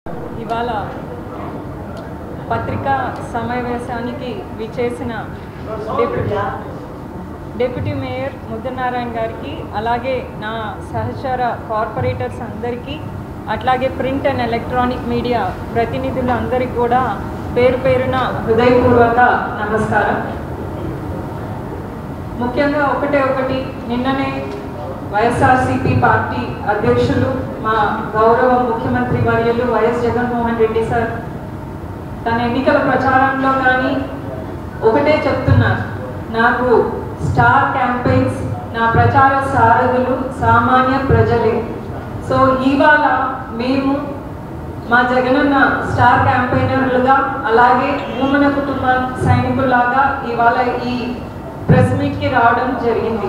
ఇవాళ పత్రికా సమావేశానికి విచేసిన డిప్యూటీ డిప్యూటీ మేయర్ ముద్దనారాయణ గారికి అలాగే నా సహచర కార్పొరేటర్స్ అందరికీ అట్లాగే ప్రింట్ అండ్ ఎలక్ట్రానిక్ మీడియా ప్రతినిధులు అందరికీ కూడా పేరు పేరున హృదయపూర్వక నమస్కారం ముఖ్యంగా ఒకటే ఒకటి నిన్ననే వైఎస్ఆర్సీపీ పార్టీ అధ్యక్షులు మా గౌరవ ముఖ్యమంత్రి వర్యులు వైఎస్ జగన్మోహన్ రెడ్డి సార్ తన ఎన్నికల ప్రచారంలో కానీ ఒకటే చెప్తున్నారు నాకు స్టార్ క్యాంపెయిన్స్ నా ప్రచార సారథులు సామాన్య ప్రజలే సో ఇవాళ మేము మా జగనన్న స్టార్ క్యాంపెయినర్లుగా అలాగే భూమన కుటుంబ సైనికులాగా ఇవాళ ఈ ప్రెస్ మీట్కి రావడం జరిగింది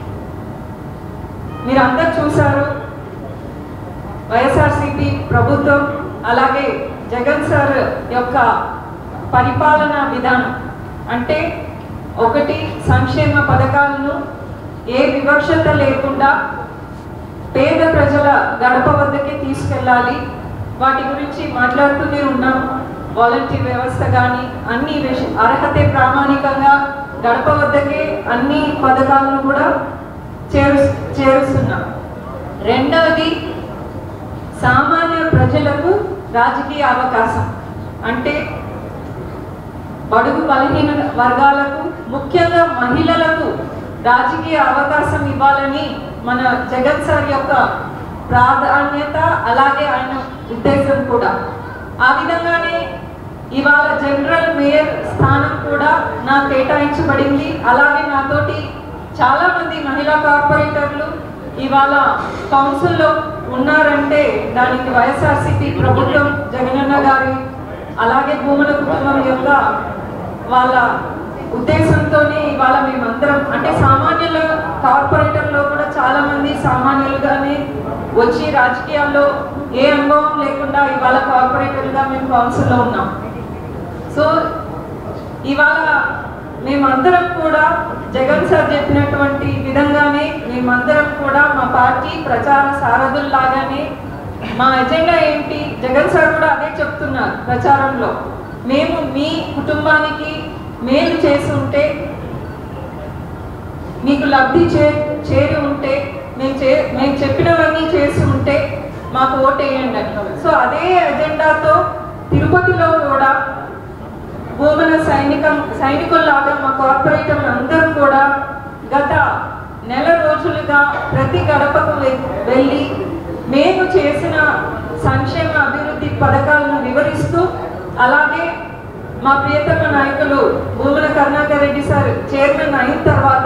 మీరందరూ చూశారు వైఎస్ఆర్సిపి ప్రభుత్వం అలాగే జగన్ సార్ యొక్క పరిపాలనా విధానం అంటే ఒకటి సంక్షేమ పథకాలను ఏ వివక్షత లేకుండా పేద ప్రజల గడప వద్దకే తీసుకెళ్ళాలి వాటి గురించి మాట్లాడుతూనే ఉన్నాం వాలంటీర్ వ్యవస్థ కానీ అన్ని విష అర్హతే ప్రామాణికంగా గడప వద్దకే అన్ని పథకాలను కూడా చేరు చేరుస్తున్నాం రెండవది సామాన్య ప్రజలకు రాజకీయ అవకాశం అంటే బడుగు బలహీన వర్గాలకు ముఖ్యంగా మహిళలకు రాజకీయ అవకాశం ఇవ్వాలని మన జగన్ సార్ యొక్క ప్రాధాన్యత అలాగే ఆయన ఉద్దేశం కూడా ఆ విధంగానే ఇవాళ జనరల్ మేయర్ స్థానం కూడా నాకు కేటాయించబడింది అలాగే నాతోటి చాలా మంది మహిళా కార్పొరేటర్లు ఇవాళ కౌన్సిల్లో ఉన్నారంటే దానికి వైఎస్ఆర్సీపీ ప్రభుత్వం జగనన్న గారి అలాగే భూముల కుటుంబం యొక్క వాళ్ళ ఉద్దేశంతోనే ఇవాళ మేమందరం అంటే సామాన్యుల కార్పొరేటర్లో కూడా చాలా మంది సామాన్యులుగానే వచ్చి రాజకీయాల్లో ఏ అనుభవం లేకుండా ఇవాళ కార్పొరేటర్లుగా మేము కౌన్సిల్లో ఉన్నాం సో ఇవాళ మేమందరం కూడా జగన్ సార్ చెప్పినటువంటి విధంగానే మేమందరం కూడా మా పార్టీ ప్రచార సారథుల్లాగానే మా ఎజెండా ఏంటి జగన్ సార్ కూడా అదే చెప్తున్నారు ప్రచారంలో మేము మీ కుటుంబానికి మేలు చేసి ఉంటే మీకు లబ్ధి చే చేరి ఉంటే మేము చే మేము చెప్పినవన్నీ చేసి ఉంటే మాకు ఓటు వేయండి అని సో అదే ఎజెండాతో తిరుపతిలో కూడా భూమన సైనికం సైనికుల్లాగా మా కార్పొరేటర్లు అందరూ కూడా గత నెల రోజులుగా ప్రతి గడపకు వె- వెళ్ళి మేము చేసిన సంక్షేమ అభివృద్ధి పథకాలను వివరిస్తూ అలాగే మా ప్రియతమ నాయకులు భూమన కరుణాకర్ రెడ్డి సార్ చైర్మన్ అయిన తర్వాత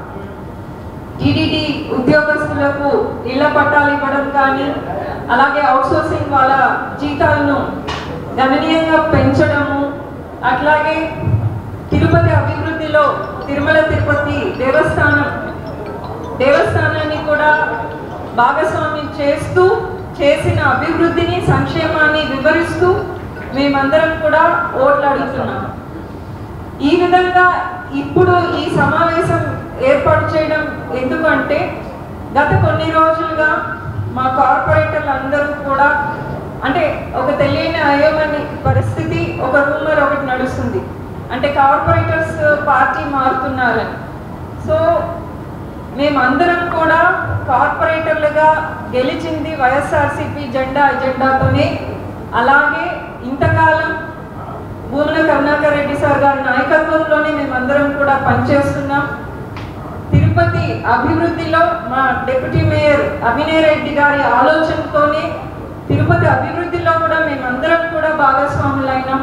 టీడీడీ ఉద్యోగస్తులకు ఇళ్ల పట్టాలు ఇవ్వడం కానీ అలాగే అవుట్సోర్సింగ్ వాళ్ళ జీతాలను గణనీయంగా పెంచడము అట్లాగే తిరుపతి అభివృద్ధిలో తిరుమల తిరుపతి దేవస్థానం దేవస్థానాన్ని కూడా భాగస్వామ్యం చేస్తూ చేసిన అభివృద్ధిని సంక్షేమాన్ని వివరిస్తూ మేమందరం కూడా ఓట్లు అడుగుతున్నాం ఈ విధంగా ఇప్పుడు ఈ సమావేశం ఏర్పాటు చేయడం ఎందుకంటే గత కొన్ని రోజులుగా మా కార్పొరేటర్లు అందరూ కూడా అంటే ఒక తెలియని అయోమని పరిస్థితి ఒక రూమర్ ఒకటి నడుస్తుంది అంటే కార్పొరేటర్స్ పార్టీ మారుతున్నారని సో మేమందరం కూడా కార్పొరేటర్లుగా గెలిచింది వైఎస్ఆర్సీపీ జెండా ఎజెండాతోనే అలాగే ఇంతకాలం భూమన కరుణాకర్ రెడ్డి సార్ గారి నాయకత్వంలోనే మేమందరం కూడా పనిచేస్తున్నాం తిరుపతి అభివృద్ధిలో మా డిప్యూటీ మేయర్ అభినయ్ రెడ్డి గారి ఆలోచనతోనే తిరుపతి అభివృద్ధిలో కూడా మేమందరం కూడా భాగస్వాములైనాం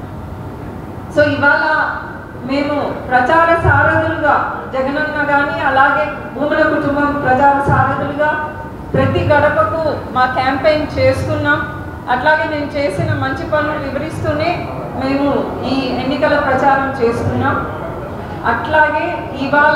సో ఇవాళ మేము ప్రచార సారథులుగా జగనన్న కానీ అలాగే భూముల కుటుంబం ప్రచార సారథులుగా ప్రతి గడపకు మా క్యాంపెయిన్ చేస్తున్నాం అట్లాగే నేను చేసిన మంచి పనులు వివరిస్తూనే మేము ఈ ఎన్నికల ప్రచారం చేస్తున్నాం అట్లాగే ఇవాళ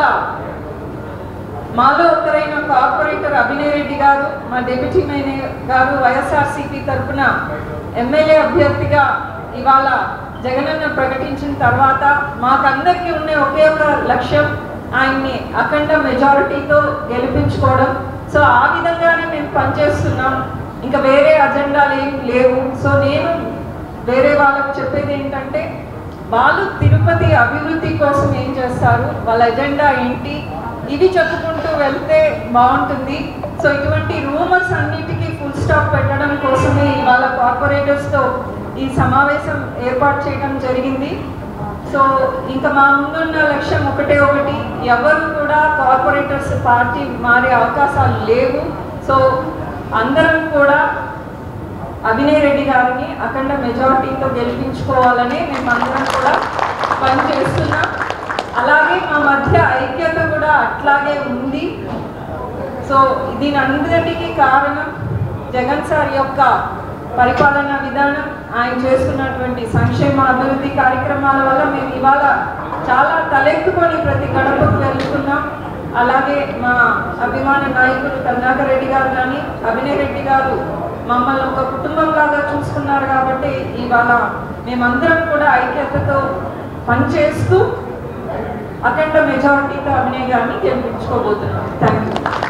మాలో ఒకరైన కార్పొరేటర్ అభినయ్ రెడ్డి గారు మా డిప్యూటీ మేయర్ గారు వైఎస్ఆర్సీపీ తరఫున ఎమ్మెల్యే అభ్యర్థిగా ఇవాళ జగనన్న ప్రకటించిన తర్వాత మాకందరికీ ఉండే ఒకే ఒక లక్ష్యం ఆయన్ని అఖండ మెజారిటీతో గెలిపించుకోవడం సో ఆ విధంగానే మేము పనిచేస్తున్నాం ఇంకా వేరే అజెండాలు ఏం లేవు సో నేను వేరే వాళ్ళకి చెప్పేది ఏంటంటే వాళ్ళు తిరుపతి అభివృద్ధి కోసం ఏం చేస్తారు వాళ్ళ ఎజెండా ఏంటి ఇది చెప్పుకుంటూ వెళ్తే బాగుంటుంది సో ఇటువంటి రూమర్స్ అన్నిటికీ ఫుల్ స్టాప్ పెట్టడం కోసమే ఇవాళ కార్పొరేటర్స్తో ఈ సమావేశం ఏర్పాటు చేయడం జరిగింది సో ఇంకా మా ముందున్న లక్ష్యం ఒకటే ఒకటి ఎవరు కూడా కార్పొరేటర్స్ పార్టీ మారే అవకాశాలు లేవు సో అందరం కూడా అభినయ్ రెడ్డి గారిని అఖండ మెజారిటీతో గెలిపించుకోవాలని మేము అందరం కూడా పనిచేస్తున్నాం అలాగే మా మధ్య ఐక్యత కూడా అట్లాగే ఉంది సో దీని అందరికీ కారణం జగన్ సార్ యొక్క పరిపాలనా విధానం ఆయన చేస్తున్నటువంటి సంక్షేమ అభివృద్ధి కార్యక్రమాల వల్ల మేము ఇవాళ చాలా తలెత్తుకొని ప్రతి గడపకు వెళ్తున్నాం అలాగే మా అభిమాన నాయకులు కరుణాకర్ రెడ్డి గారు కానీ అభినయ్ రెడ్డి గారు మమ్మల్ని ఒక కుటుంబంలాగా చూసుకున్నారు కాబట్టి ఇవాళ మేమందరం కూడా ఐక్యతతో పనిచేస్తూ అఖండ మెజారిటీతో అభినయ్ గారిని గెలిపించుకోబోతున్నాం థ్యాంక్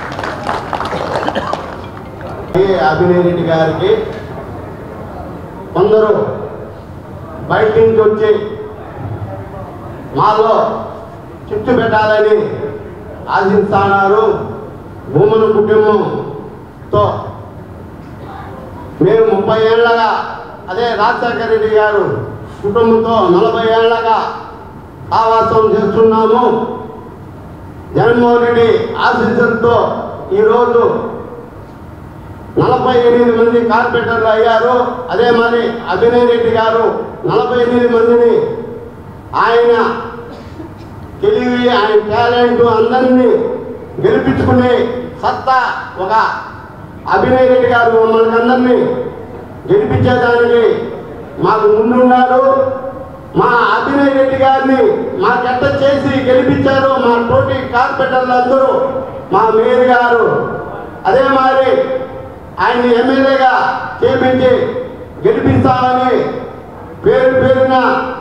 యూ ఈ అభినయ్ రెడ్డి గారికి కొందరు బయట నుంచి వచ్చి మాలో చిచ్చు పెట్టాలని ఆశిస్తున్నారు భూమన కుటుంబంతో మేము ముప్పై ఏళ్ళగా అదే రాజశేఖర రెడ్డి గారు కుటుంబంతో నలభై ఏళ్ళగా ఆవాసం చేస్తున్నాము జగన్మోహన్ రెడ్డి ఆశీస్సులతో ఈరోజు నలభై ఎనిమిది మంది కార్పొరేటర్లు అయ్యారు అదే మరి అభినయ్ రెడ్డి గారు నలభై ఎనిమిది మందిని ఆయన తెలివి ఆయన టాలెంట్ అందరినీ గెలిపించుకునే సత్తా ఒక అభినయ్ రెడ్డి గారు మమ్మల్ని అందరినీ గెలిపించేదానికి మాకు ముందున్నారు మా అభినయ్ రెడ్డి గారిని మా గట్ట చేసి గెలిపించారు మా తోటి కార్పొరేటర్లు అందరూ మా మేయర్ గారు అదే మరి ఆయన్ని ఎమ్మెల్యేగా చేపించి గెలిపిస్తామని పేరు పేరున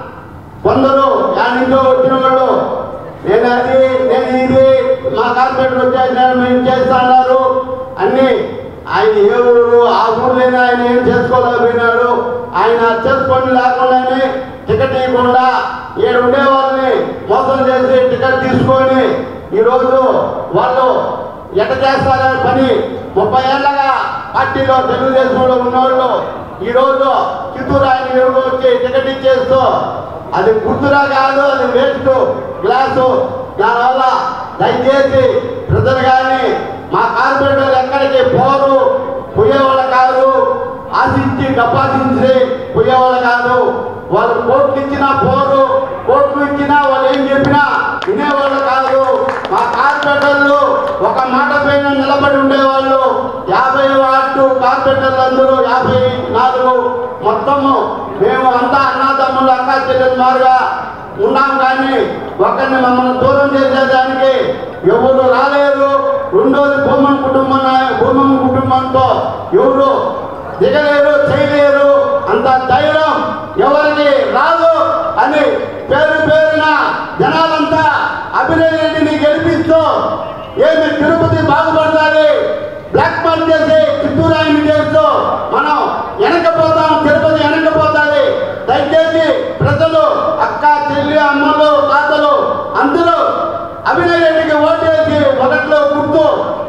కొందరు యానిందో వచ్చిన వాళ్ళు నేను అది నేను ఇది మా కార్పొరేటర్ వచ్చాక నేను మేము చేస్తున్నారు అన్ని ఆయన ఏ ఊరు ఆ ఊర్లోనే ఆయన ఏం చేసుకోలేకపోయినాడు ఆయన చేసుకొని లేకుండానే టికెట్ ఇవ్వకుండా ఏడు ఉండే వాళ్ళని మోసం చేసి టికెట్ తీసుకొని ఈరోజు వాళ్ళు ఎట చేస్తారని పని ముప్పై ఏళ్ళగా పార్టీలో తెలుగుదేశంలో ఉన్నవాళ్ళు ఈరోజు చిత్తూరు ఆయన ఎరుగు వచ్చి టికెట్ ఇచ్చేస్తూ అది గుర్తురా కాదు అది వేస్ట్ గ్లాసు దానివల్ల దయచేసి ప్రజలు కానీ మా కార్పొరేటర్లు ఎక్కడికి పోరు పోయేవాళ్ళు కాదు ఆశించి డబ్బాసించి పోయేవాళ్ళు కాదు వాళ్ళు కోట్లు ఇచ్చినా పోరు కోట్లు ఇచ్చినా వాళ్ళు ఏం చెప్పినా వినేవాళ్ళు కాదు మా కార్పొరేటర్లు ఒక మాట పైన నిలబడి ఉండేవాళ్ళు యాభై వార్డు కార్పొరేటర్లు అందరూ యాభై నాలుగు మొత్తము మేము అంతా అన్నదమ్ములు అక్క చెల్లెలు మారుగా ఉన్నాం కానీ ఒకరిని మమ్మల్ని దూరం చేసేదానికి ఎవరు రాలేరు రెండోది భూమన్ కుటుంబం భూమన్ కుటుంబంతో ఎవరు దిగలేరు చేయలేరు అంత ధైర్యం ఎవరికి రాదు అని పేరు పేరున జనాలంతా అభినయ్ రెడ్డిని గెలిపిస్తూ ఏమి తిరుపతి బాగుపడుతుంది బ్లాక్ మార్క్ చేసి చిత్తూరు ఆయన చేస్తూ మనం వెనకపోతాం తిరుపతి వెనకపోతుంది దయచేసి ప్రజలు అక్క చెల్లి అమ్మలు తాతలు అందరూ అభినయ్ రెడ్డికి ఓటేసి మొదట్లో గుర్తు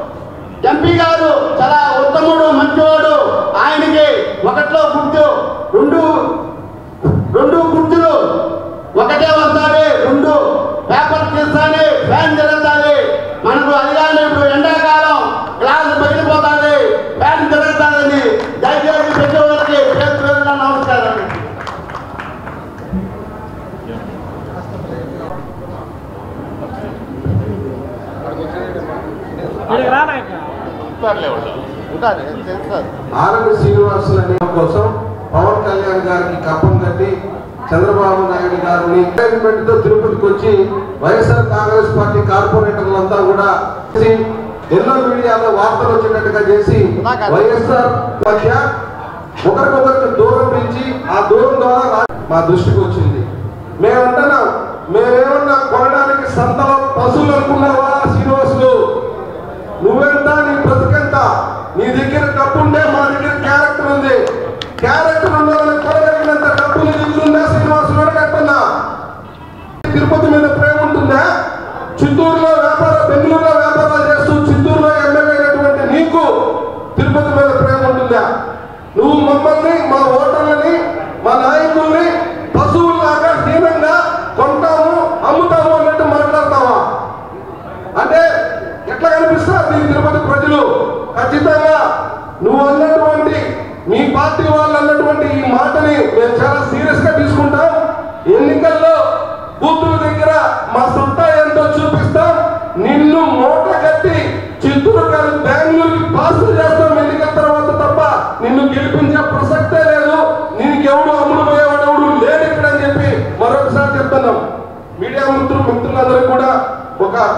ఎంపీ గారు చాలా ఉత్తముడు మంచివాడు ఆయనకి ఒకట్లో గుర్తు రెండు రెండు గుర్తులు ఒకటే వస్తాయి రెండు పేపర్ తీస్తానే ఫ్యాన్ జరుగుతుంది మనకు అది కానీ ఇప్పుడు ఎండాకాలం గ్లాస్ పగిలిపోతుంది ఫ్యాన్ జరుగుతుందని దయచేసి ప్రతి ఒక్కరికి పేరు పేరున నమస్కారం ఆర్ఎండి శ్రీనివాసులు అనే కోసం పవన్ కళ్యాణ్ గారికి కప్పం కట్టి చంద్రబాబు నాయుడు గారిని ఎంకరేజ్మెంట్ తో తిరుపతికి వచ్చి వైఎస్ఆర్ కాంగ్రెస్ పార్టీ కార్పొరేటర్లంతా కూడా చేసి ఎన్నో మీడియాలో వార్తలు వచ్చేటట్టుగా చేసి వైఎస్ఆర్ మధ్య ఒకరికొకరికి దూరం పెంచి ఆ దూరం ద్వారా రా- మా దృష్టికి వచ్చింది మేమంటున్నాం మేమేమన్నా కొనడానికి సంతలో పశువులు అనుకున్నావా శ్రీనివాసులు నువ్వెంత నీ బ్రతికెంత నీ దగ్గర డబ్బు ఉంటే మా దగ్గర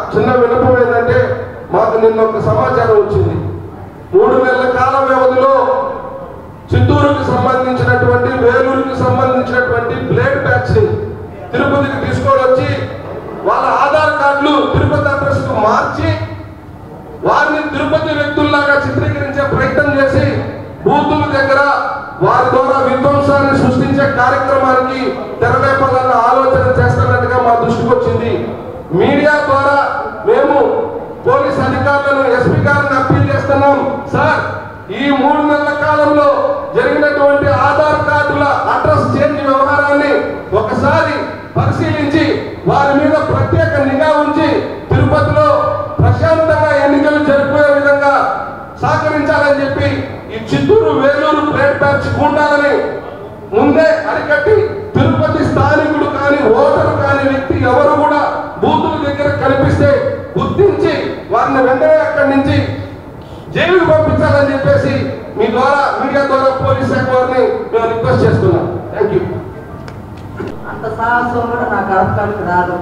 చిన్న వినపం ఏంటంటే మాకు నిన్న ఒక సమాచారం వచ్చింది మూడు నెలల కాల వ్యవధిలో చిత్తూరుకి సంబంధించినటువంటి వేలూరుకి సంబంధించినటువంటి బ్లేడ్ బ్యాచ్ ని తిరుపతికి తీసుకొని వచ్చి వాళ్ళ ఆధార్ కార్డులు తిరుపతి అడ్రస్ కు మార్చి వారిని తిరుపతి వ్యక్తుల్లాగా చిత్రీకరించే ప్రయత్నం చేసి బూతుల దగ్గర వారి ద్వారా విధ్వంసాన్ని సృష్టించే కార్యక్రమానికి తెరలేపాలన్న ఆలోచన చేస్తున్నట్టుగా మా దృష్టికి వచ్చింది మీడియా ద్వారా మేము పోలీస్ అధికారులను ఎస్పీ గారిని అప్పీల్ చేస్తున్నాం సార్ ఈ మూడు నెలల కాలంలో జరిగినటువంటి ఆధార్ కార్డుల అడ్రస్ చేంజ్ వ్యవహారాన్ని ఒకసారి పరిశీలించి వారి మీద ప్రత్యేక నిఘా ఉంచి తిరుపతిలో ప్రశాంతంగా ఎన్నికలు జరిపే విధంగా సహకరించాలని చెప్పి ఈ చిత్తూరు వేలూరు ప్లేట్ బ్యాచ్ ఉండాలని ముందే అరికట్టి తిరుపతి స్థానికుడు కానీ ఓటరు కాని వ్యక్తి ఎవరు కూడా బూతుల దగ్గర కనిపిస్తే గుర్తించి వారిని వెంటనే అక్కడి నుంచి జైలుకు పంపించాలని చెప్పేసి మీ ద్వారా మీడియా ద్వారా పోలీస్ శాఖ వారిని మేము రిక్వెస్ట్ చేస్తున్నాం థ్యాంక్ యూ అంత సాహసం కూడా నాకు అవకాశం రాదు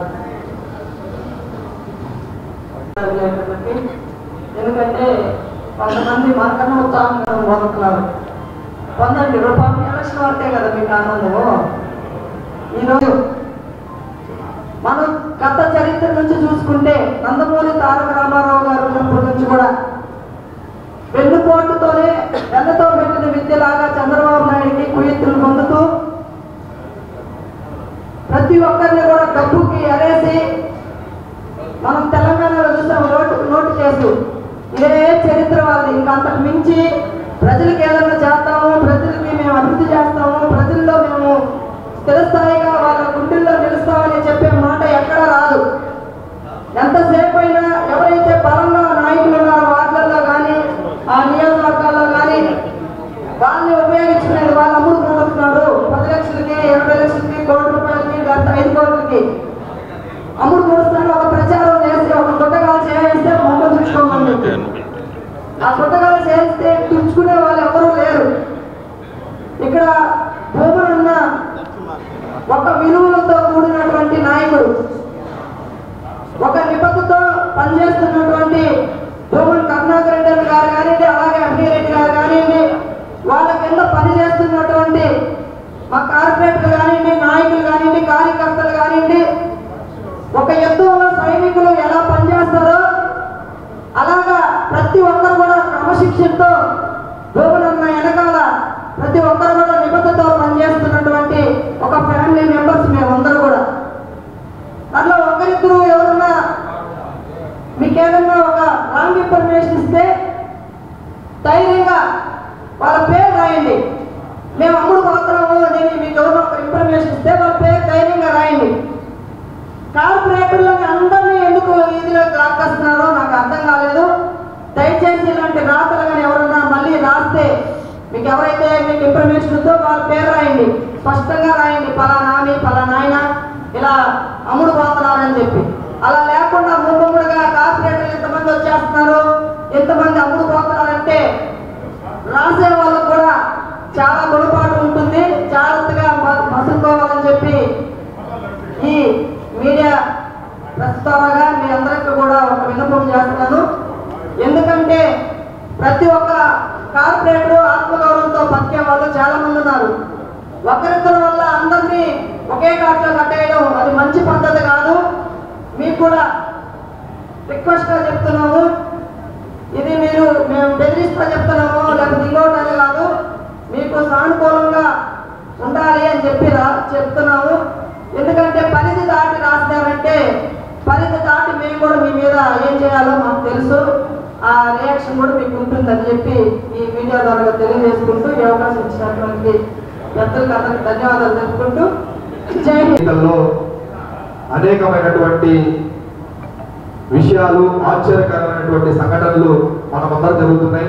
లేకపోతే ఎందుకంటే కొంతమంది మనకన్నా ఉత్సాహంగా పొందుతున్నారు పొందండి రూపాయలు ఎలక్షన్ వరకే కదా మీకు ఆనందము ఈరోజు మనం గత చరిత్ర నుంచి చూసుకుంటే నందమూరి తారక రామారావు గారు ఉన్నప్పటి నుంచి కూడా వెన్నుపోటుతోనే వెన్నతో పెట్టిన విద్యలాగా చంద్రబాబు నాయుడికి కుయత్తులు పొందుతూ ప్రతి ఒక్కరిని కూడా డబ్బుకి అరేసి మనం తెలంగాణలో చూసాం నోటు నోటు కేసు ఇదే చరిత్ర వాళ్ళది ఇంకా అంతకు మించి ప్రజలకు ఏదైనా చేస్తాము ప్రజలకి మేము అభివృద్ధి చేస్తాము ప్రజల్లో మేము స్థిరస్థాయిగా వాళ్ళ గుండెల్లో నిలుస్తామని చెప్పే మాట ఎక్కడా రాదు ఎంతసేపు అయినా ఎవరైతే బలంగా నాయకులు ఉన్నారో వార్డులలో కానీ ఆ నియోజకవర్గాల్లో కానీ వాళ్ళని ఉపయోగించుకునేది వాళ్ళు అమ్ముడుకుంటున్నాడు పది లక్షలకి ఇరవై లక్షలకి కోటి రూపాయలకి గంట ఐదు కోట్లకి అమ్ముడు కూడుస్తున్నాడు ఒక ప్రచారం చేసి ఒక గుట్టగాలు చేయిస్తే మొక్క తుడుచుకోమని ఆ గుట్టగాలు చేయిస్తే తుడుచుకునే వాళ్ళు ఎవరూ లేరు ఇక్కడ భూములున్న ఒక విలువలతో కూడినటువంటి నాయకుడు ఒక నిబద్ధతో పనిచేస్తున్నటువంటి భూములు కరుణాకర్ రెడ్డి గారు కానివ్వండి అలాగే అభిరెడ్డి గారు కానివ్వండి వాళ్ళ కింద పనిచేస్తున్నటువంటి మా కార్పొరేటర్లు కానివ్వండి నాయకులు కానివ్వండి కార్యకర్తలు కానివ్వండి ఒక యుద్ధంలో సైనికులు ఎలా పనిచేస్తారో అలాగా ప్రతి ఒక్కరు కూడా క్రమశిక్షణతో భూములున్న వెనకాల ప్రతి ఒక్కరు కూడా నిబద్ధతో పనిచేస్తున్నటువంటి ఒక ఫ్యామిలీ మెంబర్స్ మేమందరూ కూడా అందులో ఒకరిద్దరు ఎవరన్నా మీకు ఏదన్నా ఒక రాంగ్ ఇన్ఫర్మేషన్ ఇస్తే ధైర్యంగా వాళ్ళ పేరు రాయండి మేము అమ్ముడు పోతున్నాము నేను మీకు ఎవరన్నా ఒక ఇన్ఫర్మేషన్ ఇస్తే వాళ్ళ పేరు ధైర్యంగా రాయండి కార్పొరేటర్లని అందరినీ ఎందుకు ఇదిలో లాక్కొస్తున్నారో నాకు అర్థం కాలేదు దయచేసి ఇలాంటి రాతలు కానీ ఎవరన్నా మళ్ళీ రాస్తే మీకు ఎవరైతే మీకు ఇన్ఫర్మేషన్ ఉందో వాళ్ళ పేరు రాయండి స్పష్టంగా రాయండి పలానా మీ పలానా ఆయన ఇలా అమ్ముడు పోతున్నారని చెప్పి అలా లేకుండా ముమ్మముడుగా కార్పొరేటర్లు ఎంతమంది వచ్చేస్తున్నారు ఎంతమంది అమ్ముడు పోతున్నారంటే రాసే వాళ్ళకు కూడా చాలా గుణపాటు ఉంటుంది జాగ్రత్తగా మ- మసులుకోవాలని చెప్పి ఈ మీడియా ప్రస్తావనగా మీ అందరికీ కూడా ఒక విన్నపం చేస్తున్నాను ఎందుకంటే ప్రతి ఒక్క కార్పొరేటర్ ఆత్మగౌరవంతో బతికే వాళ్ళు చాలా మంది ఉన్నారు ఒకరిద్దరి వల్ల అందరినీ ఒకే కాట్లో కట్టేయడం అది మంచి పద్ధతి కాదు మీకు కూడా రిక్వెస్ట్గా చెప్తున్నాము ఇది మీరు మేము బెదిరిస్తా చెప్తున్నాము లేకపోతే ఇంకోటి అని కాదు మీకు సానుకూలంగా ఉండాలి అని చెప్పి రా చెప్తున్నాము ఎందుకంటే పరిధి దాటి రాసినారంటే పరిధి దాటి మేము కూడా మీ మీద ఏం చేయాలో మాకు తెలుసు ఆ రియాక్షన్ కూడా మీకు ఉంటుందని చెప్పి ఈ మీడియా ద్వారా తెలియజేసుకుంటూ ఈ అవకాశం ఇచ్చినటువంటి పెద్దలకు అందరికి ధన్యవాదాలు తెలుపుకుంటూ జై హింద్ ఎన్నికల్లో అనేకమైనటువంటి విషయాలు ఆశ్చర్యకరమైనటువంటి సంఘటనలు మనమందరం జరుగుతున్నాయి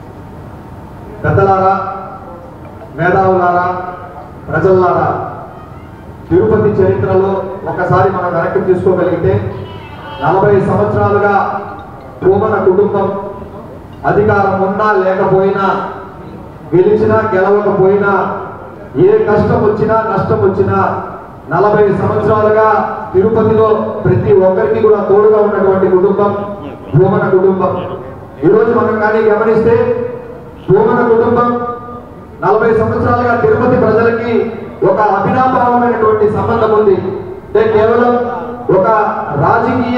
పెద్దలారా మేధావులారా ప్రజలారా తిరుపతి చరిత్రలో ఒకసారి మనం వెనక్కి తీసుకోగలిగితే నలభై సంవత్సరాలుగా భూమన కుటుంబం అధికారం ఉన్నా లేకపోయినా గెలిచినా గెలవకపోయినా ఏ కష్టం వచ్చినా నష్టం వచ్చినా నలభై సంవత్సరాలుగా తిరుపతిలో ప్రతి ఒక్కరికి కూడా తోడుగా ఉన్నటువంటి కుటుంబం భూమన కుటుంబం ఈరోజు మనం కానీ గమనిస్తే భూమన కుటుంబం నలభై సంవత్సరాలుగా తిరుపతి ప్రజలకి ఒక అభినాభావమైనటువంటి సంబంధం ఉంది అంటే కేవలం ఒక రాజకీయ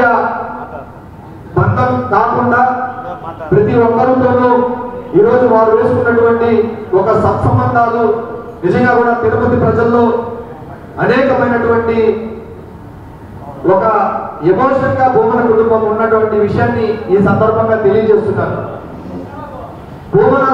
బంధం కాకుండా ప్రతి ఒక్కరితోనూ ఈరోజు వారు వేసుకున్నటువంటి ఒక సత్సంబంధాలు నిజంగా కూడా తిరుపతి ప్రజల్లో అనేకమైనటువంటి ఒక ఎమోషన్ గా భూమన కుటుంబం ఉన్నటువంటి విషయాన్ని ఈ సందర్భంగా తెలియజేస్తున్నాను భూమన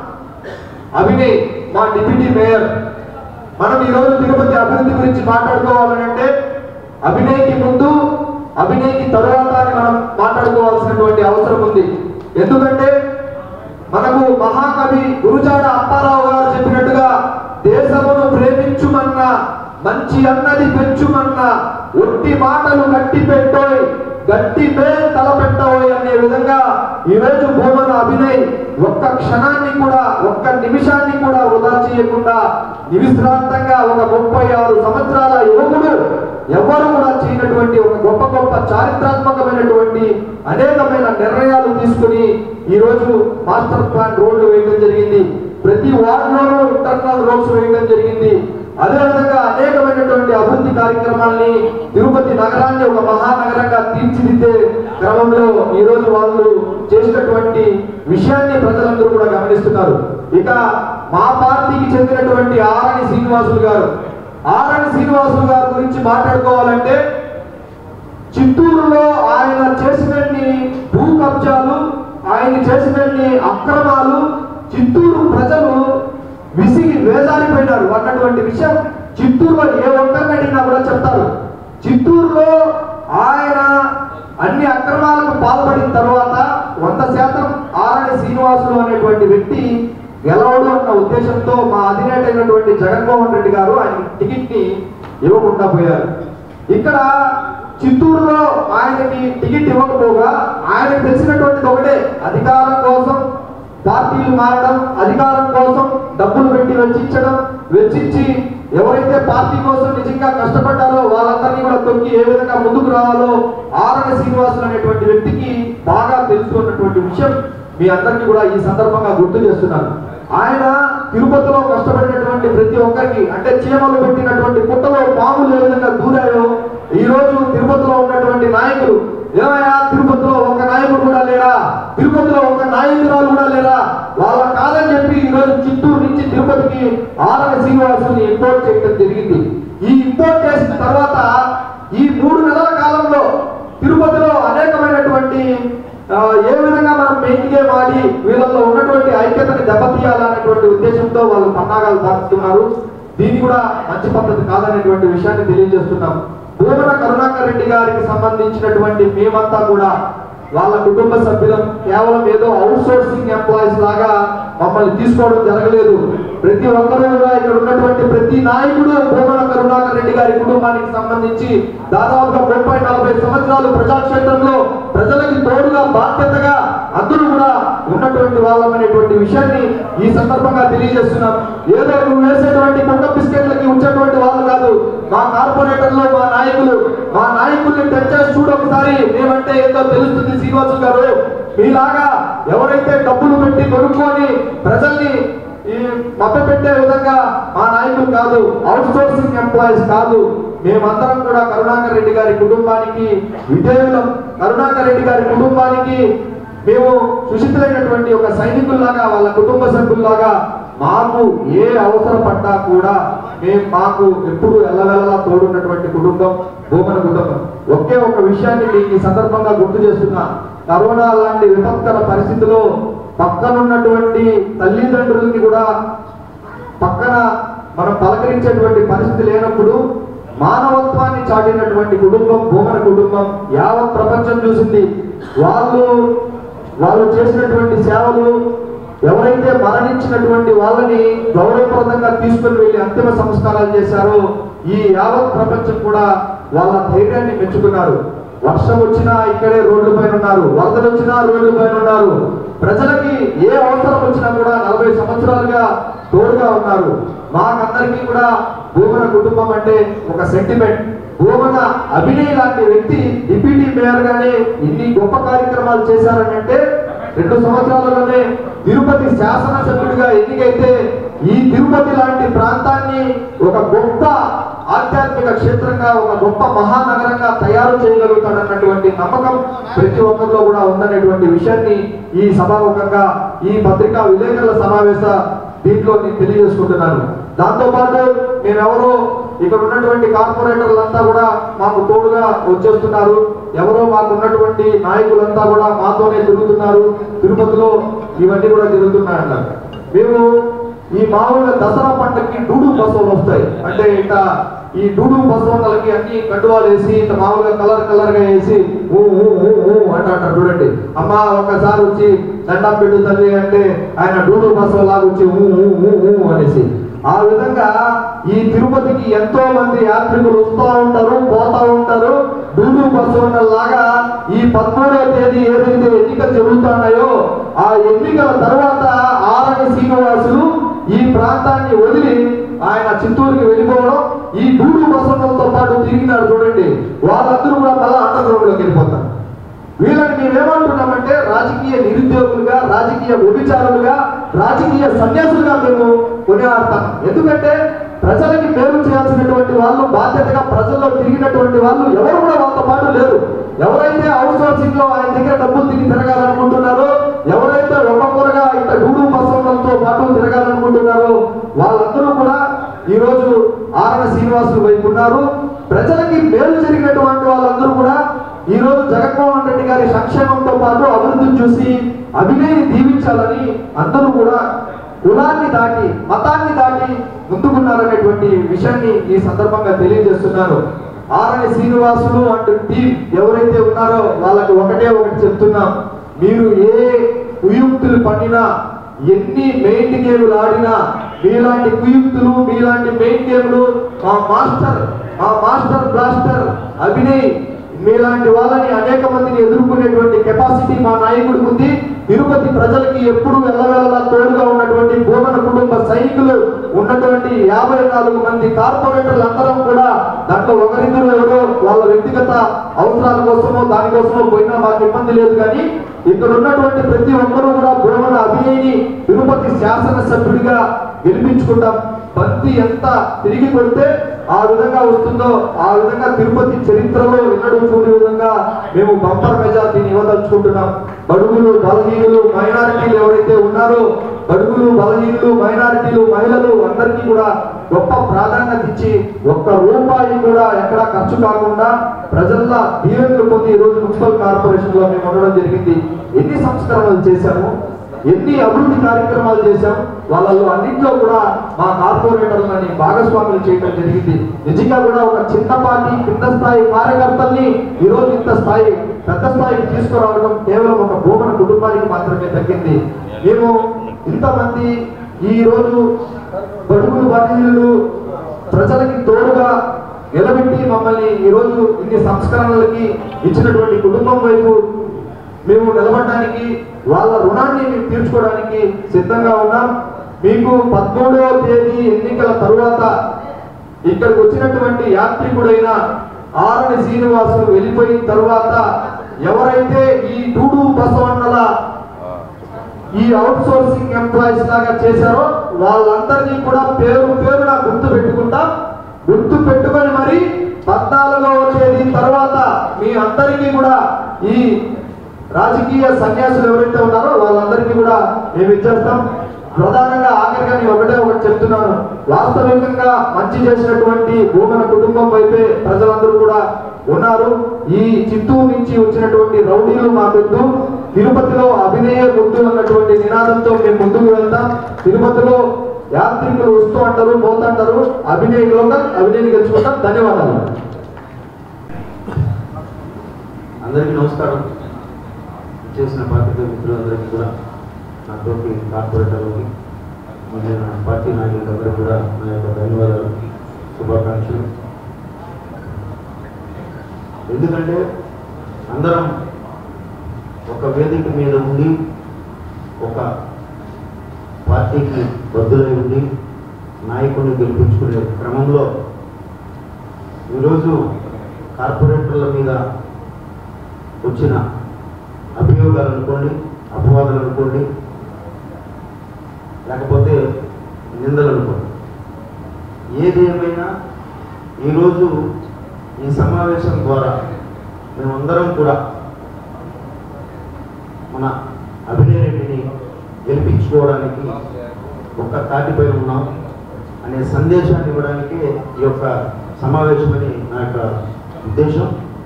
అభినయ్ మా డిప్యూటీ మేయర్ మనం ఈ రోజు తిరుపతి అభివృద్ధి గురించి మాట్లాడుకోవాలంటే అభినయ్కి ముందు అభినయ్కి తరువాత అని మనం మాట్లాడుకోవాల్సినటువంటి అవసరం ఉంది ఎందుకంటే మనకు మహాకవి గురుజాడ అప్పారావు గారు చెప్పినట్టుగా దేశమును ప్రేమించుమన్న మంచి అన్నది పెంచుమన్న ఒట్టి మాటలు గట్టి పెట్టోయ్ గట్టి మేల్ తలపెట్టోయ్ అనే విధంగా ఈ రోజు భూమన అభినయ్ ఒక్క క్షణాన్ని కూడా ఒక్క నిమిషాన్ని కూడా వృధా చేయకుండా నివిశ్రాంతంగా ఒక ముప్పై ఆరు సంవత్సరాల యువకుడు ఎవరు కూడా చేయనటువంటి ఒక గొప్ప గొప్ప చారిత్రాత్మకమైనటువంటి అనేకమైన నిర్ణయాలు తీసుకుని ఈ రోజు మాస్టర్ ప్లాన్ రోడ్లు వేయడం జరిగింది ప్రతి వార్డులోనూ ఇంటర్నల్ రోడ్స్ వేయడం జరిగింది అదేవిధంగా అనేకమైనటువంటి అభివృద్ధి కార్యక్రమాల్ని తిరుపతి నగరాన్ని ఒక మహానగరంగా తీర్చిదిద్దే క్రమంలో ఈ రోజు వాళ్ళు చేసినటువంటి విషయాన్ని ప్రజలందరూ కూడా గమనిస్తున్నారు ఇక మా పార్టీకి చెందినటువంటి ఆరణి శ్రీనివాసులు గారు ఆరణి శ్రీనివాసులు గారి గురించి మాట్లాడుకోవాలంటే చిత్తూరులో ఆయన చేసినన్ని భూ కబ్జాలు ఆయన చేసినన్ని అక్రమాలు చిత్తూరు ప్రజలు విసిగి వేదారిపోయినారు అన్నటువంటి విషయం చిత్తూరులో ఏ ఒక్కరిని అడిగినా కూడా చెప్తారు చిత్తూరులో ఆయన అన్ని అక్రమాలకు పాల్పడిన తర్వాత వంద శాతం ఆరణి శ్రీనివాసులు అనేటువంటి వ్యక్తి గెలవడు అన్న ఉద్దేశంతో మా అధినేత అయినటువంటి జగన్మోహన్ రెడ్డి గారు ఆయన టికెట్ ని ఇవ్వకుండా పోయారు ఇక్కడ చిత్తూరులో ఆయనకి టికెట్ ఇవ్వకపోగా ఆయనకు తెలిసినటువంటిది ఒకటే అధికారం కోసం పార్టీలు మారడం అధికారం కోసం డబ్బులు పెట్టి వెచ్చించడం వెచ్చించి ఎవరైతే పార్టీ కోసం నిజంగా కష్టపడ్డారో వాళ్ళందరినీ కూడా తొక్కి ఏ విధంగా ముందుకు రావాలో ఆరణ్య శ్రీనివాసులు అనేటువంటి వ్యక్తికి బాగా తెలుసుకున్నటువంటి విషయం మీ అందరికీ కూడా ఈ సందర్భంగా గుర్తు చేస్తున్నాను ఆయన తిరుపతిలో కష్టపడినటువంటి ప్రతి ఒక్కరికి అంటే చీమలు పెట్టినటువంటి పుట్టలో పాములు ఏ విధంగా దూరాయో ఈ రోజు తిరుపతిలో ఉన్నటువంటి నాయకులు ఏమయ్యా తిరుపతిలో ఒక నాయకుడు కూడా లేరా తిరుపతిలో ఒక నాయకురాలు కూడా లేరా వాళ్ళ కాదని చెప్పి ఈ రోజు చిత్తూరు నుంచి తిరుపతికి ఆరవ శ్రీనివాసుని ఇంపోర్ట్ చేయడం జరిగింది ఈ ఇంపోర్ట్ చేసిన తర్వాత ఈ మూడు నెలల కాలంలో తిరుపతిలో అనేకమైనటువంటి ఆ, ఏ విధంగా మనం మెయిన్ గేమ్ ఆడి వీళ్ళలో ఉన్నటువంటి ఐక్యతని దెబ్బతీయాలనేటువంటి ఉద్దేశంతో వాళ్ళు పన్నాగాలు దాస్తున్నారు దీన్ని కూడా మంచి పద్ధతి కాదనేటువంటి విషయాన్ని తెలియజేస్తున్నాం భూమన కరుణాకర్ రెడ్డి గారికి సంబంధించినటువంటి మేమంతా కూడా వాళ్ళ కుటుంబ సభ్యులం కేవలం ఏదో అవుట్ సోర్సింగ్ ఎంప్లాయీస్ లాగా మమ్మల్ని తీసుకోవడం జరగలేదు ప్రతి ఒక్కరూ కూడా ఇక్కడ ఉన్నటువంటి ప్రతి నాయకుడు భూమన కరుణాకర్ రెడ్డి గారి కుటుంబానికి సంబంధించి దాదాపుగా ముప్పై నలభై సంవత్సరాలు ప్రజాక్షేత్రంలో ప్రజలకి తోడుగా బాధ్యతగా అందరూ కూడా ఉన్నటువంటి వాళ్ళమనేటువంటి విషయాన్ని ఈ సందర్భంగా తెలియజేస్తున్నాం ఏదో నువ్వు వేసేటువంటి కుక్క బిస్కెట్లకి ఉంచేటువంటి వాళ్ళు కాదు మా కార్పొరేటర్లు మా నాయకులు మా నాయకుల్ని టచ్ చేసి చూడు ఒకసారి మేమంటే ఏందో తెలుస్తుంది శ్రీనివాసు గారు మీలాగా ఎవరైతే డబ్బులు పెట్టి కొనుక్కొని ప్రజల్ని ఈ మభ్యపెట్టే విధంగా మా నాయకులు కాదు అవుట్ సోర్సింగ్ ఎంప్లాయీస్ కాదు మేమందరం కూడా కరుణాకర్ రెడ్డి గారి కుటుంబానికి విధేయులం కరుణాకర్ రెడ్డి గారి కుటుంబానికి మేము సుశితులైనటువంటి ఒక సైనికుల్లాగా వాళ్ళ కుటుంబ సభ్యుల్లాగా మాకు ఏ అవసరం పడ్డా కూడా మేము మాకు ఎప్పుడు ఎల్లవెల్లలా తోడున్నటువంటి కుటుంబం భూమన కుటుంబం ఒకే ఒక విషయాన్ని మీకు ఈ సందర్భంగా గుర్తు చేస్తున్నా కరోనా లాంటి విపత్కర పరిస్థితిలో పక్కనున్నటువంటి తల్లిదండ్రులకి కూడా పక్కన మనం పలకరించేటువంటి పరిస్థితి లేనప్పుడు మానవత్వాన్ని చాటినటువంటి కుటుంబం భూమన కుటుంబం యావత్ ప్రపంచం చూసింది వాళ్ళు వాళ్ళు చేసినటువంటి సేవలు ఎవరైతే మరణించినటువంటి వాళ్ళని గౌరవప్రదంగా తీసుకుని వెళ్ళి అంతిమ సంస్కారాలు చేశారో ఈ యావత్ ప్రపంచం కూడా వాళ్ళ ధైర్యాన్ని మెచ్చుకున్నారు వర్షం వచ్చినా ఇక్కడే రోడ్ల పైన ఉన్నారు వరదలు వచ్చినా రోడ్ల పైన ఉన్నారు ప్రజలకి ఏ అవసరం వచ్చినా కూడా నలభై సంవత్సరాలుగా తోడుగా ఉన్నారు మాకందరికీ కూడా భూమన కుటుంబం అంటే ఒక సెంటిమెంట్ భూమన అభినయ్ లాంటి వ్యక్తి డిప్యూటీ మేయర్ గానే ఇన్ని గొప్ప కార్యక్రమాలు చేశారని అంటే రెండు సంవత్సరాలలోనే తిరుపతి శాసనసభ్యుడిగా ఎన్నికైతే ఈ తిరుపతి లాంటి ప్రాంతాన్ని ఒక గొప్ప ఆధ్యాత్మిక క్షేత్రంగా ఒక గొప్ప మహానగరంగా తయారు చేయగలుగుతాడన్నటువంటి నమ్మకం ప్రతి ఒక్కరిలో కూడా ఉందనేటువంటి విషయాన్ని ఈ సభాముఖంగా ఈ పత్రికా విలేకరుల సమావేశ దీంట్లో నేను తెలియజేసుకుంటున్నాను దాంతో పాటు మేమెవరో ఇక్కడ ఉన్నటువంటి కార్పొరేటర్లంతా కూడా మాకు తోడుగా వచ్చేస్తున్నారు ఎవరో మాకు ఉన్నటువంటి నాయకులంతా కూడా మాతోనే తిరుగుతున్నారు తిరుపతిలో ఇవన్నీ కూడా జరుగుతున్నాయన్నారు మేము ఈ మామూలుగా దసరా పంటకి డూడు బసవలు వస్తాయి అంటే ఇట్ట ఈ డూడు బసవన్నలకి అన్ని కండువాలు వేసి ఇట్లా మామూలుగా కలర్ కలర్ గా వేసి ఊ ఊ ఊ ఊ అంట అంటారు చూడండి అమ్మ ఒక్కసారి వచ్చి దండం పెట్టు తల్లి అంటే ఆయన డూడు బసవ లాగా వచ్చి ఊ ఊ ఊ ఊ అనేసి ఆ విధంగా ఈ తిరుపతికి ఎంతో మంది యాత్రికులు వస్తూ ఉంటారు పోతా ఉంటారు డూడు బసవన్న లాగా ఈ పదమూడవ తేదీ ఏదైతే ఎన్నికలు జరుగుతున్నాయో ఆ ఎన్నికల తర్వాత ఆరణి శ్రీనివాసులు ఈ ప్రాంతాన్ని వదిలి ఆయన చిత్తూరుకి వెళ్ళిపోవడం ఈ డూడు బసవన్నలతో పాటు తిరిగినారు చూడండి వాళ్ళందరూ కూడా మళ్ళీ అండర్గ్రౌండ్లోకి వెళ్ళిపోతారు వీళ్ళని మేమేమంటున్నామంటే రాజకీయ నిరుద్యోగులుగా రాజకీయ వ్యభిచారులుగా రాజకీయ సన్యాసులుగా మేము కొనియాడతాం ఎందుకంటే ప్రజలకి మేలు చేయాల్సినటువంటి వాళ్ళు బాధ్యతగా ప్రజల్లో తిరిగినటువంటి వాళ్ళు ఎవరు కూడా వాళ్ళతో పాటు లేరు ఎవరైతే అవుట్ సోర్సింగ్ లో ఆయన దగ్గర డబ్బులు తిరిగి తిరగాలనుకుంటున్నారో ఎవరైతే ఒక్కొక్కరుగా ఇంత డూడు బసవలతో పాటు తిరగాలనుకుంటున్నారో వాళ్ళందరూ కూడా ఈ రోజు ఆరణ శ్రీనివాసులు వైపు ఉన్నారు ప్రజలకి మేలు జరిగినటువంటి వాళ్ళందరూ కూడా ఈ రోజు జగన్మోహన్ రెడ్డి గారి సంక్షేమంతో పాటు అభివృద్ధిని చూసి అభినయని దీవించాలని అందరూ కూడా కులాన్ని దాటి మతాన్ని దాటి ముందుకున్నారనేటువంటి విషయాన్ని ఈ సందర్భంగా తెలియజేస్తున్నారు ఆరణి శ్రీనివాసులు అంటూ టీం ఎవరైతే ఉన్నారో వాళ్ళకి ఒకటే ఒకటి చెప్తున్నాం మీరు ఏ కుయుక్తులు పన్నినా ఎన్ని మెయిన్ గేమ్లు ఆడినా మీలాంటి కుయుక్తులు మీలాంటి మెయిన్ గేమ్లు మా మాస్టర్ మా మాస్టర్ బ్లాస్టర్ అభినయ్ మీలాంటి వాళ్ళని అనేక మందిని ఎదుర్కొనేటువంటి కెపాసిటీ మా నాయకుడికి ఉంది తిరుపతి ప్రజలకి ఎప్పుడు వెళ్ళవేళలా తోడుగా ఉన్నటువంటి భూమన కుటుంబ సైనికులు ఉన్నటువంటి యాభై నాలుగు మంది కార్పొరేటర్లు అందరం కూడా దాంట్లో ఒకరిద్దరు ఎవరో వాళ్ళ వ్యక్తిగత అవసరాల కోసమో దానికోసమో పోయినా మాకు ఇబ్బంది లేదు కానీ ఇక్కడ ఉన్నటువంటి ప్రతి ఒక్కరూ కూడా భూమన అభినయని తిరుపతి శాసనసభ్యుడిగా గెలిపించుకుంటాం బంతి ఎంత తిరిగి కొడితే ఆ విధంగా వస్తుందో ఆ విధంగా తిరుపతి చరిత్రలో ఎన్నడూ చూడని విధంగా మేము బంపర్ మెజార్టీని ఇవ్వదలుచుకుంటున్నాం బడుగులు బలహీనులు మైనారిటీలు ఎవరైతే ఉన్నారో బడుగులు బలహీనులు మైనారిటీలు మహిళలు అందరికీ కూడా గొప్ప ప్రాధాన్యత ఇచ్చి ఒక్క రూపాయి కూడా ఎక్కడ ఖర్చు కాకుండా ప్రజల దీవెనలు పొంది ఈ రోజు మున్సిపల్ కార్పొరేషన్ లో మేము ఉండడం జరిగింది ఎన్ని సంస్కరణలు చేశాము ఎన్ని అభివృద్ధి కార్యక్రమాలు చేశాం వాళ్ళలో అన్నింటిలో కూడా మా కార్పొరేటర్లని భాగస్వాములు చేయడం జరిగింది నిజంగా కూడా ఒక చిన్నపాటి కింద స్థాయి కార్యకర్తల్ని ఈ రోజు ఇంత స్థాయి పెద్ద స్థాయికి తీసుకురావడం కేవలం ఒక భూమన కుటుంబానికి మాత్రమే తగ్గింది మేము ఇంతమంది ఈ రోజు బడుగులు బలహీనులు ప్రజలకి తోడుగా నిలబెట్టి మమ్మల్ని ఈ రోజు ఇన్ని సంస్కరణలకి ఇచ్చినటువంటి కుటుంబం వైపు మేము నిలబడడానికి వాళ్ళ రుణాన్ని మేము తీర్చుకోవడానికి సిద్ధంగా ఉన్నాం మీకు పదమూడవ తేదీ ఎన్నికల తరువాత ఇక్కడికి వచ్చినటువంటి యాత్రికుడైన ఆరణి శ్రీనివాసులు వెళ్ళిపోయిన తరువాత ఎవరైతే ఈ డూడు బసవన్నల ఈ అవుట్ సోర్సింగ్ ఎంప్లాయీస్ లాగా చేశారో వాళ్ళందరినీ కూడా పేరు పేరున గుర్తు పెట్టుకుంటాం గుర్తు పెట్టుకొని మరి పద్నాలుగవ తేదీ తర్వాత మీ అందరికీ కూడా ఈ రాజకీయ సన్యాసులు ఎవరైతే ఉన్నారో వాళ్ళందరికీ కూడా మేము ఇచ్చేస్తాం ప్రధానంగా ఆఖరిగా నేను ఒకటే ఒకటి చెప్తున్నాను వాస్తవికంగా మంచి చేసినటువంటి భూమన కుటుంబం వైపే ప్రజలందరూ కూడా ఉన్నారు ఈ చిత్తూరు నుంచి వచ్చినటువంటి రౌడీలు మా పెద్దు తిరుపతిలో అభినయ గుర్తు అన్నటువంటి నినాదంతో మేము ముందుకు వెళ్తాం తిరుపతిలో యాత్రికులు వస్తూ అంటారు పోతుంటారు అభినయ లోకల్ అభినయని గెలుచుకుంటాం ధన్యవాదాలు అందరికీ నమస్కారం చేసిన పార్టీ మిత్రులందరికీ కూడా నా తోటి కార్పొరేటర్లకి మరియు నా పార్టీ నాయకులందరికీ కూడా నా యొక్క ధన్యవాదాలు శుభాకాంక్షలు ఎందుకంటే అందరం ఒక వేదిక మీద ఉండి ఒక పార్టీకి బద్దులై ఉండి నాయకుడిని గెలిపించుకునే క్రమంలో ఈరోజు కార్పొరేటర్ల మీద వచ్చిన అభియోగాలు అనుకోండి అపవాదాలు అనుకోండి లేకపోతే నిందలు అనుకోండి ఏది ఏమైనా ఈరోజు ఈ సమావేశం ద్వారా మేమందరం కూడా మన అభినయ రెడ్డిని గెలిపించుకోవడానికి ఒక్క తాటిపై ఉన్నాం అనే సందేశాన్ని ఇవ్వడానికి ఈ యొక్క సమావేశమని నా యొక్క ఉద్దేశం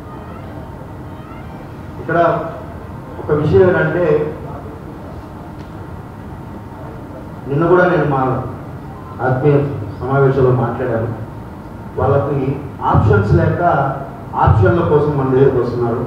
ఇక్కడ ఒక విషయం ఏంటంటే నిన్న కూడా నేను మా ఆత్మీయ సమావేశంలో మాట్లాడాను వాళ్ళకి ఆప్షన్స్ లేక ఆప్షన్ల కోసం మన దగ్గరికి వస్తున్నారు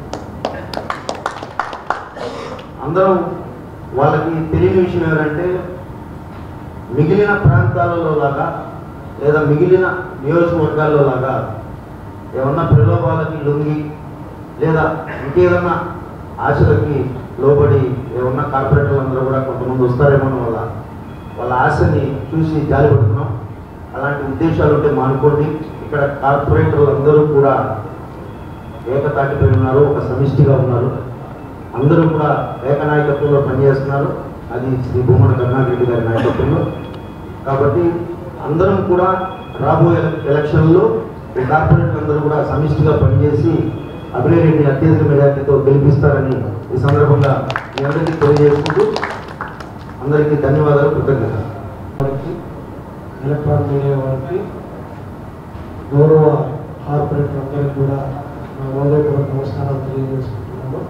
అందరం వాళ్ళకి తెలియని విషయం ఏంటంటే మిగిలిన ప్రాంతాలలో లాగా లేదా మిగిలిన నియోజకవర్గాల్లో లాగా ఏమన్నా ప్రలోభాలకి లొంగి లేదా ఇంకేదన్నా ఆశలకి లోబడి ఏమన్నా కార్పొరేటర్లు అందరూ కూడా కొంతమంది వస్తారేమో అని వల్ల వాళ్ళ ఆశని చూసి జాలిపడుతున్నాం అలాంటి ఉద్దేశాలు ఉంటే మానుకోండి ఇక్కడ కార్పొరేటర్లు అందరూ కూడా ఏకతాటిపై ఉన్నారు ఒక సమిష్టిగా ఉన్నారు అందరూ కూడా ఏకనాయకత్వంలో పనిచేస్తున్నారు అది శ్రీ భూమన కరుణారెడ్డి గారి నాయకత్వంలో కాబట్టి అందరం కూడా రాబోయే ఎలక్షన్లో ఈ కార్పొరేటర్లు అందరూ కూడా సమిష్టిగా పనిచేసి అభినయ్ రెడ్డిని అత్యధిక మెజార్టీతో గెలిపిస్తారని ఈ సందర్భంగా మీ అందరికీ తెలియజేసుకుంటూ అందరికీ ధన్యవాదాలు కృతజ్ఞతలు వారికి ఎలక్ట్రానిక్ మీడియా వారికి గౌరవ కార్పొరేటర్ అందరికీ కూడా నా హృదయపూర్వక నమస్కారాలు తెలియజేసుకుంటున్నాను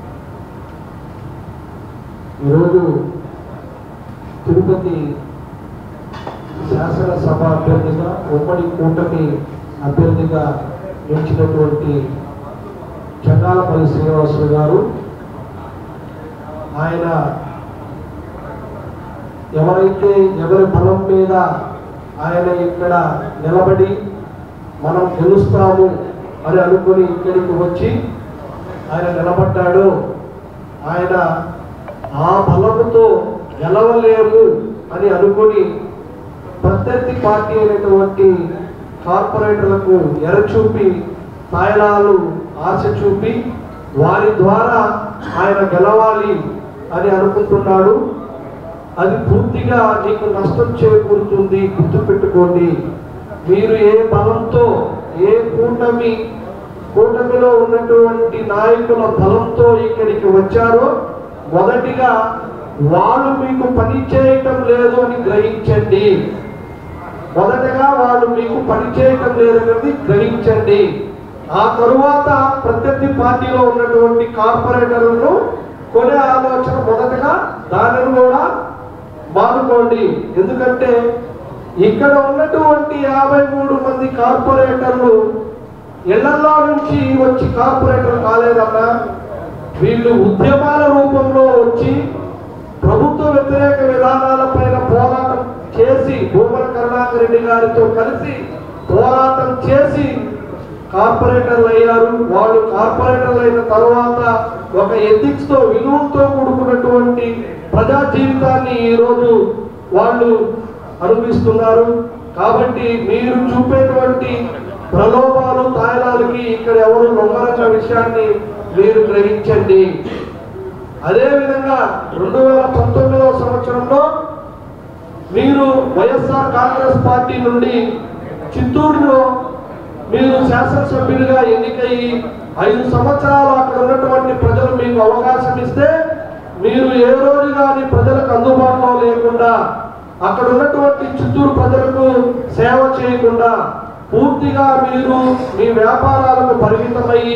ఈరోజు తిరుపతి శాసనసభ అభ్యర్థిగా ఉమ్మడి కూటమి అభ్యర్థిగా నిలిచినటువంటి చండాలపల్లి శ్రీనివాసులు గారు ఆయన ఎవరైతే ఎవరి బలం మీద ఆయన ఇక్కడ నిలబడి మనం గెలుస్తాము అని అనుకుని ఇక్కడికి వచ్చి ఆయన నిలబడ్డాడు ఆయన ఆ బలముతో గెలవలేము అని అనుకుని ప్రత్యర్థి పార్టీ అయినటువంటి కార్పొరేటర్లకు ఎరచూపి తాయిలాలు ఆశ చూపి వారి ద్వారా ఆయన గెలవాలి అని అనుకుంటున్నాడు అది పూర్తిగా నీకు నష్టం చేకూరుతుంది గుర్తుపెట్టుకోండి మీరు ఏ బలంతో ఏ కూటమి కూటమిలో ఉన్నటువంటి నాయకుల బలంతో ఇక్కడికి వచ్చారో మొదటిగా వాళ్ళు మీకు పని చేయటం లేదు అని గ్రహించండి మొదటగా వాళ్ళు మీకు పని చేయటం లేదనేది గ్రహించండి ఆ తరువాత ప్రత్యర్థి పార్టీలో ఉన్నటువంటి కార్పొరేటర్లను కొనే ఆలోచన మొదటగా దానిని కూడా మానుకోండి ఎందుకంటే ఇక్కడ ఉన్నటువంటి యాభై మూడు మంది కార్పొరేటర్లు ఇళ్లలో నుంచి వచ్చి కార్పొరేటర్ కాలేదన్నా వీళ్ళు ఉద్యమాల రూపంలో వచ్చి ప్రభుత్వ వ్యతిరేక విధానాలపైన పోరాటం చేసి భూమన కరుణాకర్ రెడ్డి గారితో కలిసి పోరాటం చేసి కార్పొరేటర్లు అయ్యారు వాళ్ళు కార్పొరేటర్లు అయిన తర్వాత ఒక ఎథిక్స్ తో విలువలతో కూడుకున్నటువంటి ప్రజా జీవితాన్ని ఈరోజు వాళ్ళు అనుభవిస్తున్నారు కాబట్టి మీరు చూపేటువంటి ప్రలోభాలు తాయిలాలకి ఇక్కడ ఎవరు లొంగరన్న విషయాన్ని మీరు గ్రహించండి అదేవిధంగా రెండు వేల పంతొమ్మిదవ సంవత్సరంలో మీరు వైఎస్ఆర్ కాంగ్రెస్ పార్టీ నుండి చిత్తూరులో మీరు శాసనసభ్యులుగా ఎన్నికయ్యి ఐదు సంవత్సరాలు అక్కడ ఉన్నటువంటి ప్రజలు మీకు అవకాశం ఇస్తే మీరు ఏ రోజు కానీ ప్రజలకు అందుబాటులో లేకుండా అక్కడ ఉన్నటువంటి చిత్తూరు ప్రజలకు సేవ చేయకుండా పూర్తిగా మీరు మీ వ్యాపారాలకు పరిమితమయ్యి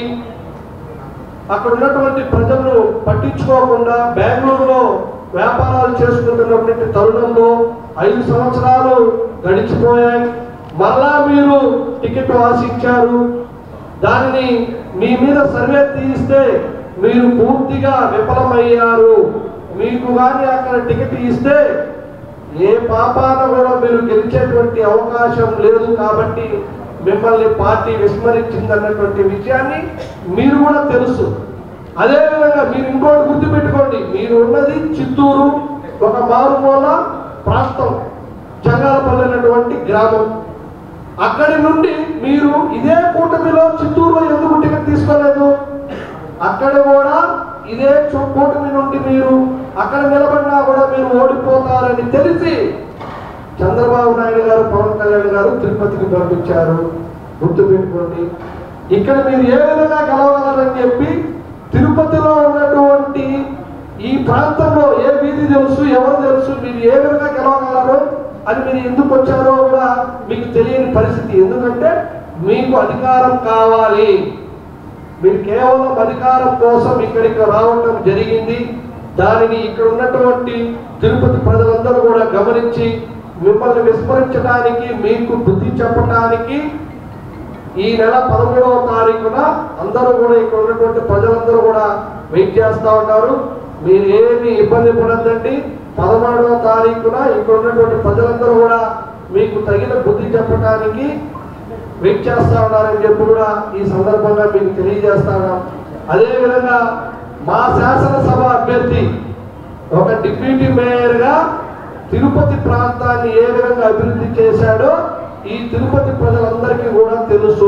అక్కడ ఉన్నటువంటి ప్రజలను పట్టించుకోకుండా బెంగళూరులో వ్యాపారాలు చేసుకుంటున్నటువంటి తరుణంలో ఐదు సంవత్సరాలు గడిచిపోయాయి మరలా మీరు టికెట్ ఆశించారు దానిని మీ మీద సర్వే తీయిస్తే మీరు పూర్తిగా విఫలమయ్యారు మీకు కానీ అక్కడ టికెట్ ఇస్తే ఏ పాపాన కూడా మీరు గెలిచేటువంటి అవకాశం లేదు కాబట్టి మిమ్మల్ని పార్టీ విస్మరించింది అన్నటువంటి విషయాన్ని మీరు కూడా తెలుసు అదేవిధంగా మీరు ఇంకోటి గుర్తుపెట్టుకోండి మీరు ఉన్నది చిత్తూరు ఒక మారుమూల ప్రాంతం చంగాలపల్లి అనేటువంటి గ్రామం అక్కడి నుండి మీరు ఇదే కూటమిలో చిత్తూరులో ఎందుకు టికెట్ తీసుకోలేదు అక్కడ కూడా ఇదే చూ- కూటమి నుండి మీరు అక్కడ నిలబడినా కూడా మీరు ఓడిపోతారని తెలిసి చంద్రబాబు నాయుడు గారు పవన్ కళ్యాణ్ గారు తిరుపతికి పంపించారు గుర్తుపెట్టుకోండి ఇక్కడ మీరు ఏ విధంగా గెలవగలరని చెప్పి తిరుపతిలో ఉన్నటువంటి ఈ ప్రాంతంలో ఏ వీధి తెలుసు ఎవరు తెలుసు మీరు ఏ విధంగా గెలవగలరు అని మీరు ఎందుకు వచ్చారో కూడా మీకు తెలియని పరిస్థితి ఎందుకంటే మీకు అధికారం కావాలి మీరు కేవలం అధికారం కోసం ఇక్కడికి రావటం జరిగింది దానిని ఇక్కడ ఉన్నటువంటి తిరుపతి ప్రజలందరూ కూడా గమనించి మిమ్మల్ని విస్మరించడానికి మీకు బుద్ధి చెప్పడానికి ఈ నెల పదమూడవ తారీఖున అందరూ కూడా ఇక్కడ ఉన్నటువంటి ప్రజలందరూ కూడా వెయిట్ చేస్తూ ఉంటారు మీరు ఏమి ఇబ్బంది పడద్దండి పదమూడవ తారీఖున ఇక్కడ ఉన్నటువంటి ప్రజలందరూ కూడా మీకు తగిన బుద్ధి చెప్పడానికి వెయిట్ చేస్తా ఉన్నారని చెప్పి కూడా ఈ సందర్భంగా మీకు తెలియజేస్తాను అదేవిధంగా మా శాసనసభ అభ్యర్థి ఒక డిప్యూటీ మేయర్గా తిరుపతి ప్రాంతాన్ని ఏ విధంగా అభివృద్ధి చేశాడో ఈ తిరుపతి ప్రజలందరికీ కూడా తెలుసు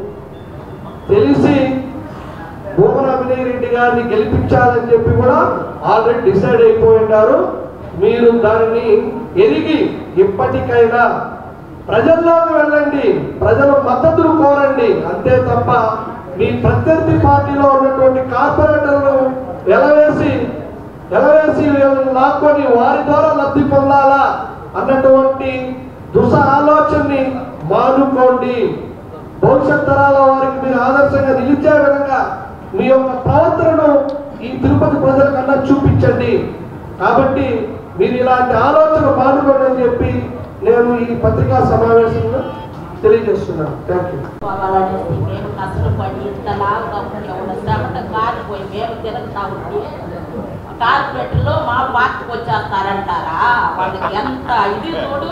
తెలిసి భూమన అభినయ్ రెడ్డి గారిని గెలిపించాలని చెప్పి కూడా ఆల్రెడీ డిసైడ్ అయిపోయి ఉన్నారు మీరు దానిని ఎరిగి ఇప్పటికైనా ప్రజల్లోకి వెళ్ళండి ప్రజల మద్దతును కోరండి అంతే తప్ప మీ ప్రత్యర్థి పార్టీలో ఉన్నటువంటి కార్పొరేటర్లు ఎలవేసి ఎలవేసి వీళ్ళని లాక్కొని వారి ద్వారా లబ్ధి పొందాలా అన్నటువంటి దుస ఆలోచనని మానుకోండి భవిష్యత్ తరాల వారికి మీరు ఆదర్శంగా నిలిచే విధంగా మీ యొక్క ప్రవర్తనను ఈ తిరుపతి ప్రజలకన్నా చూపించండి కాబట్టి మీరు ఇలాంటి ఆలోచన మానుకోండి అని చెప్పి నేను ఈ పత్రికా సమావేశంలో తెలియజేస్తున్నాను థ్యాంక్ యూ పోవాలనేసి మేము కష్టపడి ఇంత లావుగా ఉండి ఉన్న శ్రమట కాలిపోయి మేము తిరుగుతా ఉంటే కార్పొరేటర్లో మా పార్టీకి వచ్చేస్తారంటారా వాళ్ళకి ఎంత ఇది చూడు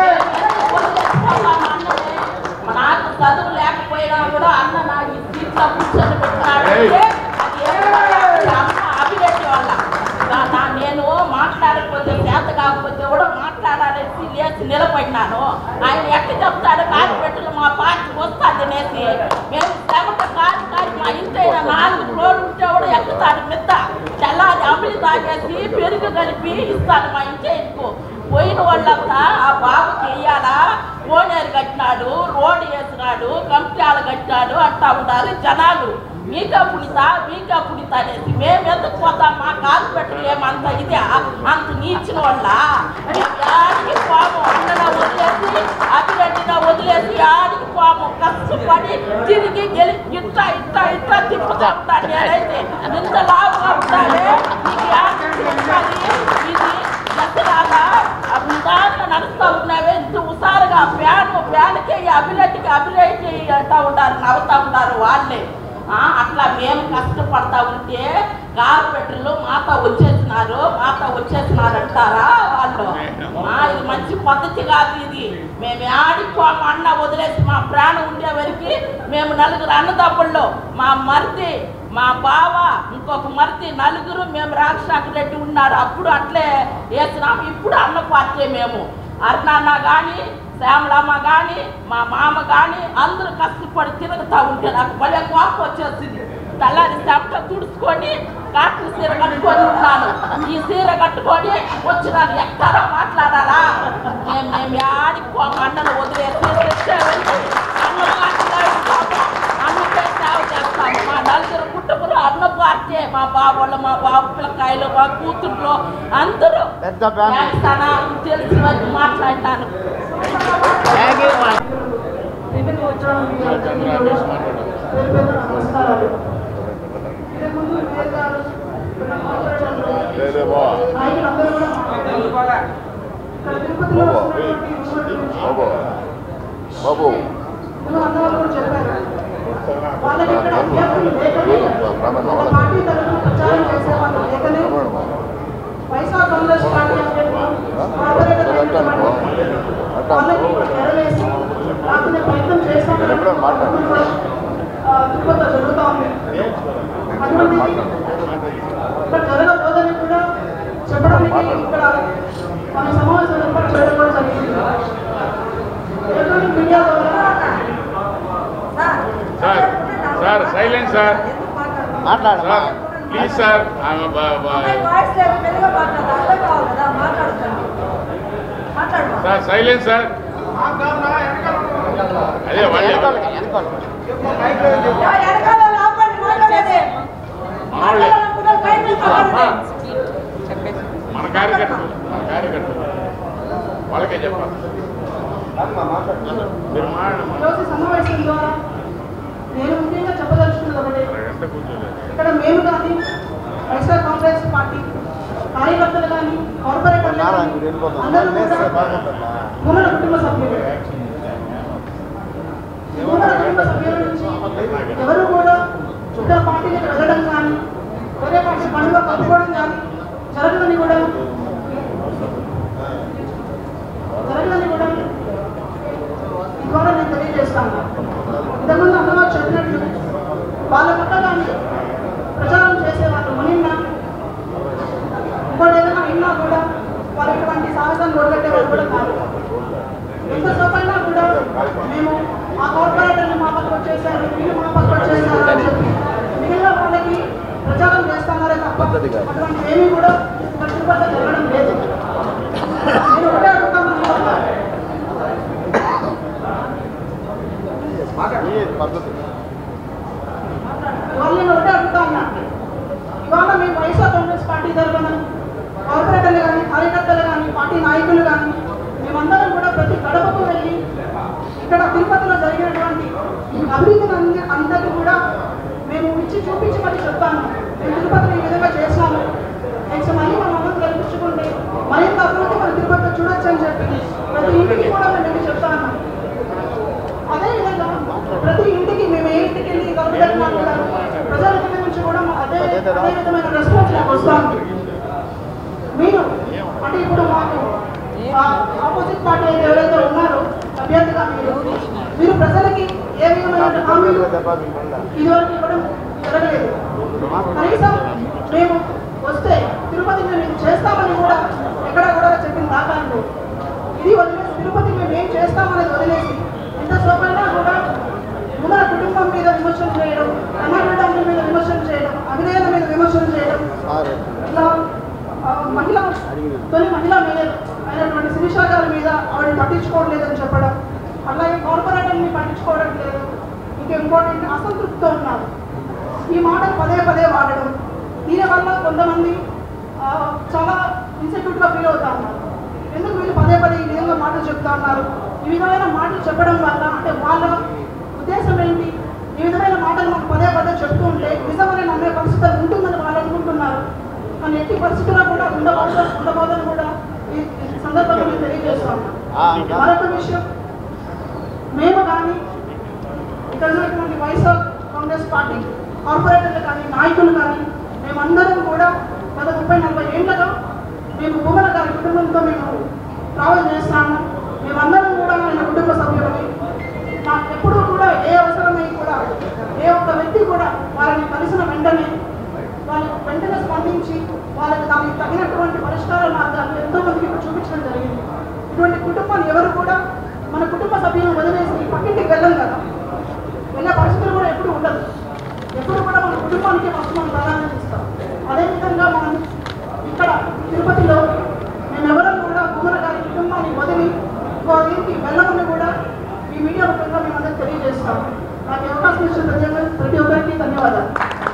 నాకు చదువు లేకపోయినా కూడా అన్న నా ఈ సీట్లో కూర్చొని పెట్టాడు అది ఏమో అమ్మ అభిరెడ్డి వల్ల నా- నా- నేను మాట్లాడకపోతే చేత కాకపోతే కూడా మాట్లాడాలని లేచి నిలబడినాను ఆయన ఎట్ట చెప్తాడు కార్పొరేటర్లు మా పార్టీ వస్తుంది అనేసి మేము శ్రమట కాదు కాదు మా ఇంటి అయినా నాలుగు రోజులు ఉంటే కూడా ఎక్కుతాడు మిత్త తెల్లారి అమలు తాగేసి పెరుగు కలిపి ఇస్తాడు మా ఇంటి ఇంటికి పోయిన వాళ్ళంతా ఆ బాబుకి వెయ్యాలా కోనేరు కట్టినాడు రోడ్డు వేసినాడు కంప్యాలు కట్టినాడు అంటా ఉన్నారు జనాలు మీకా పుడితా మీకా పుడితా అనేసి మేము ఎందుకు పోతాం మా కార్పొరేటర్ ఏమంత ఇదే అంత నీచిన వాళ్ళ మేము యాడికి పోము అన్నన వదిలేసి అభిరెడ్డిన వదిలేసి యాడికి పోము కష్టపడి తిరిగి గెలి ఇట్లా ఇట్లా ఇట్లా తిప్పుతా ఉంటాను నేనైతే ఇంత లావుగా ఉంటానే నీకు యాడికి తిప్పాలి? ఇది ఎక్కడాగా దాంట్లో నడుస్తూ ఉన్నావే ఇంత హుషారుగా ఫ్యాన్ ఫ్యాన్కి అభిరెడ్డికి అభిరెడ్డి అంటా ఉంటారు నవ్వుతా ఉంటారు వాళ్ళే ఆ, అట్లా మేము కష్టపడతా ఉంటే కార్పొరేటర్లు మాతో వచ్చేసినారు మాతో వచ్చేసినారు అంటారా వాళ్ళు ఆ, ఇది మంచి పద్ధతి కాదు ఇది మేము ఆడిపోము అన్న వదిలేసి మా ప్రాణం ఉండే వరకు మేము నలుగురు అన్నదమ్ముళ్ళు మా మరిది మా బావ ఇంకొక మరిది నలుగురు మేము రాజశేఖర రెడ్డి ఉన్నారు అప్పుడు అట్లే వేసినాము ఇప్పుడు అన్న పార్టీ మేము అరుణాన్న కానీ శ్యామలమ్మ కానీ మా మామ కానీ అందరూ కష్టపడి తిరుగుతూ ఉంటే నాకు భలే కోపం వచ్చేసింది తెల్లారి చెమట తుడుచుకొని కాట్లు చీర కట్టుకొని ఉన్నాను ఈ చీర కట్టుకొని వచ్చినాను ఎక్కడో మాట్లాడాలా మేము మేము యాడికి పోము అన్నను వదిలేసి తెచ్చామని అన్న పార్టీలో ఉంటాము. అన్నకే సేవ చేస్తాము మా నలుగురు కుటుంబం అన్న పార్టీ మా బాబోళ్ళు మా బాబు పిల్లకాయలు మా కూతుర్లు అందరూ పెద్ద ఫ్యామిలీ. చేస్తానా తెలిసిన వరకు మాట్లాడతాను టిఫిన్ వచ్చాము మీ అందరికీ కూడా పేరు పేరున నమస్కారాలు ఇదే ముందు మేయర్ గారు ఇక్కడ మాట్లాడారు. నాయకులందరూ కూడా మాట్లాడారు. ఇక్కడ తిరుపతిలో వస్తున్నటువంటి యువకులు బాబు ఇందులో అన్నవాళ్ళు కూడా చెప్పారు వాళ్ళకి ఇక్కడ అభ్యర్థులు లేకనే ఒక పార్టీ తరఫున ప్రచారం చేసే వాళ్ళు లేకనే పైసా కాంగ్రెస్ పార్టీ అభ్యర్థులు కార్పొరేటర్ అయినటువంటి వాళ్ళకి నెరవేసి రాకునే ప్రయత్నం చేస్తామని ఆ, తిరుపతిలో జరుగుతూ ఉంది అటువంటిది ఇక్కడ జరగబోదని కూడా చెప్పడానికి ఇక్కడ మన సమావేశం ఏర్పాటు చేయడం కూడా జరిగింది సైలెంట్ సార్ ఎందుకు మాట్లాడతాం? మాట్లాడమ్మా సార్ ప్లీజ్ సార్ ఆమె బ- బ- అమ్మాయి వాయిస్ లేదు మెల్లగా మాట్లాడతా అర్థం కావాలి కదా మాట్లాడుతుంది మాట్లాడమా సార్ సైలెంట్ సార్ అదే వాళ్ళు వెనకాలకి, వెనకాలకి. యా, వెనకాల వాళ్ళు ఆపండి మాట్లాడేది మాట్లాడాలనుకున్న టైం మాట్లాడండి మన కార్యకర్తలు మన కార్యకర్తలు వాళ్ళకే చెప్పాలి మీరు మాట్లాడమ్మా ఈరోజు సమావేశం ద్వారా నేను ముఖ్యంగా చెప్పదలుచుకున్నది ఒకటే ఎంత కూర్చోలేదు ఇక్కడ మేము కానీ వైఎస్ఆర్ కాంగ్రెస్ పార్టీ కార్యకర్తలు కానీ కార్పొరేటర్లు నారా, కానీ మీరు వెళ్ళిపోతాం. అందరూ లేస్తే కూడా బాగుంటుందా? భూముల కుటుంబ సభ్యులు భూముల కుటుంబ సభ్యుల నుంచి ఎవరు కూడా ఇతర పార్టీలకు వెళ్ళడం కానీ వేరే పార్టీ పనులు కలుపుకోవడం కానీ జరగదని కూడా జరగదని కూడా ఈ ద్వారా నేను తెలియజేస్తాను ఇంతకుముందు అమ్మగారు చెప్పినట్లు వాళ్ళ పట్ల కానీ ప్రచారం చేసే వాళ్ళు మునిన్నా ఇంకోటి ఏదైనా విన్నా కూడా వాళ్ళు ఇటువంటి సాహసాన్ని ఓడగట్టే వాళ్ళు కూడా కాదు ఎంతసేపు అయినా కూడా మేము ఆ కార్పొరేటర్లు మా పక్కకు వచ్చేసారు వీళ్ళు మా పక్కకు వచ్చేసారు అని చెప్పి మిగిలిన వాళ్ళకి ప్రచారం చేస్తున్నారే తప్ప అటువంటి ఏమీ కూడా ఇక్కడ తిరుపతిలో జరగడం లేదు నేను ఒకటే అడుగుతాను ఈ పద్ధతి ఇవాళ నేను ఒకటే అడుగుతా ఉన్నా ఇవాళ మేము వైఎస్ఆర్ కాంగ్రెస్ పార్టీ తరఫున కార్పొరేటర్లు కానీ కార్యకర్తలు కానీ పార్టీ నాయకులు కానీ మేమందరం కూడా ప్రతి గడపకు వెళ్ళి ఇక్కడ తిరుపతిలో జరిగినటువంటి అభివృద్ధిని అన్ని అందరికీ కూడా మేము ఇచ్చి చూపించి మరి చెప్తాను మేము తిరుపతిని ఈ విధంగా చేసినాము నెక్స్ట్ మళ్ళీ మన అమ్మకు కల్పించుకుంటే మరింత అభివృద్ధి మన తిరుపతిలో చూడొచ్చు అని చెప్పి ప్రతి ఇంటికి కూడా మేము వెళ్ళి చెప్తాను అదే విధంగా ప్రతి ఇంటికి మేము ఏ ఇంటికి వెళ్ళి కలుపుతున్నా కూడా ప్రజల దగ్గర నుంచి కూడా అదే అదే విధమైన రెస్పాన్స్ నాకు వస్తాను మీరు అంటే ఇప్పుడు మాకు ఆపోజిట్ పార్టీ అయితే ఎవరైతే ఉన్నారో అభ్యర్థిగా మీరు మీరు ప్రజలకి ఏ విధమైన హామీలు ఇదివరకు ఇవ్వడం జరగలేదు కనీసం మేము వస్తే తిరుపతి మేము చేస్తామని కూడా ఎక్కడ కూడా చెప్పిన దాఖలు ఇది వదిలేసి తిరుపతి మేము ఏం చేస్తామనేది వదిలేసి ఎంత సోపైనా కూడా మన కుటుంబం మీద విమర్శలు చేయడం అన్నబిడ్డల మీద విమర్శలు చేయడం అభినయన మీద విమర్శలు చేయడం ఇట్లా ఆ, మహిళ తొలి మహిళా మేయర్ అయినటువంటి శిరీష గారి మీద ఆవిడ పట్టించుకోవడం లేదని చెప్పడం అలాగే కార్పొరేటర్ని పట్టించుకోవడం లేదు ఇంకా ఇంకోటి ఏంటి, అసంతృప్తితో ఉన్నారు ఈ మాటలు పదే పదే వాడడం దీనివల్ల కొంతమంది ఆ, చాలా ఇన్సెక్యూర్గా ఫీల్ అవుతా ఉన్నారు ఎందుకు వీళ్ళు పదే పదే ఈ విధంగా మాటలు చెప్తా ఉన్నారు ఈ విధమైన మాటలు చెప్పడం వల్ల అంటే వాళ్ళ ఉద్దేశం ఏంటి ఈ విధమైన మాటలు మాకు పదే పదే చెప్తూ ఉంటే నిజమని నమ్మే పరిస్థితి ఉంటుందని వాళ్ళు అనుకుంటున్నారు కానీ ఎట్టి పరిస్థితుల్లో కూడా ఉండబోదు ఉండబోదని కూడా ఈ ఈ సందర్భంగా నేను తెలియజేస్తాను మరొక విషయం మేము కానీ ఇక్కడ ఉన్నటువంటి వైఎస్ఆర్ కాంగ్రెస్ పార్టీ కార్పొరేటర్లు కానీ నాయకులు కానీ మేమందరం కూడా గత ముప్పై నలభై ఏళ్ళగా మేము భూమల గారి కుటుంబంతో మేము ట్రావెల్ చేస్తాము మేమందరం కూడా ఆయన కుటుంబ సభ్యులని మాకు ఎప్పుడూ కూడా ఏ అవసరమై కూడా ఏ ఒక్క వ్యక్తి కూడా వారిని కలిసిన వెంటనే వాళ్ళు వెంటనే స్పందించి వాళ్ళకి దానికి తగినటువంటి పరిష్కార మార్గాలు ఎంతో మందికి ఇక్కడ చూపించడం జరిగింది ఇటువంటి కుటుంబాన్ని ఎవరు కూడా మన కుటుంబ సభ్యులను వదిలేసి పక్కింటికి వెళ్ళం కదా వెళ్ళే పరిస్థితులు కూడా ఎప్పుడు ఉండదు ఎప్పుడు కూడా మన కుటుంబానికి ఫస్ట్ మనం ప్రాధాన్యత ఇస్తాం అదేవిధంగా మనం ఇక్కడ తిరుపతిలో మేమెవరం కూడా భూమన గారి కుటుంబాన్ని వదిలి ఇంకో దీనికి వెళ్ళమని కూడా ఈ మీడియా ముఖ్యంగా మేమందరం తెలియజేస్తాం నాకు ఈ అవకాశం ఇచ్చిన ప్రతి ఒక్కరి- ప్రతి ఒక్కరికి ధన్యవాదాలు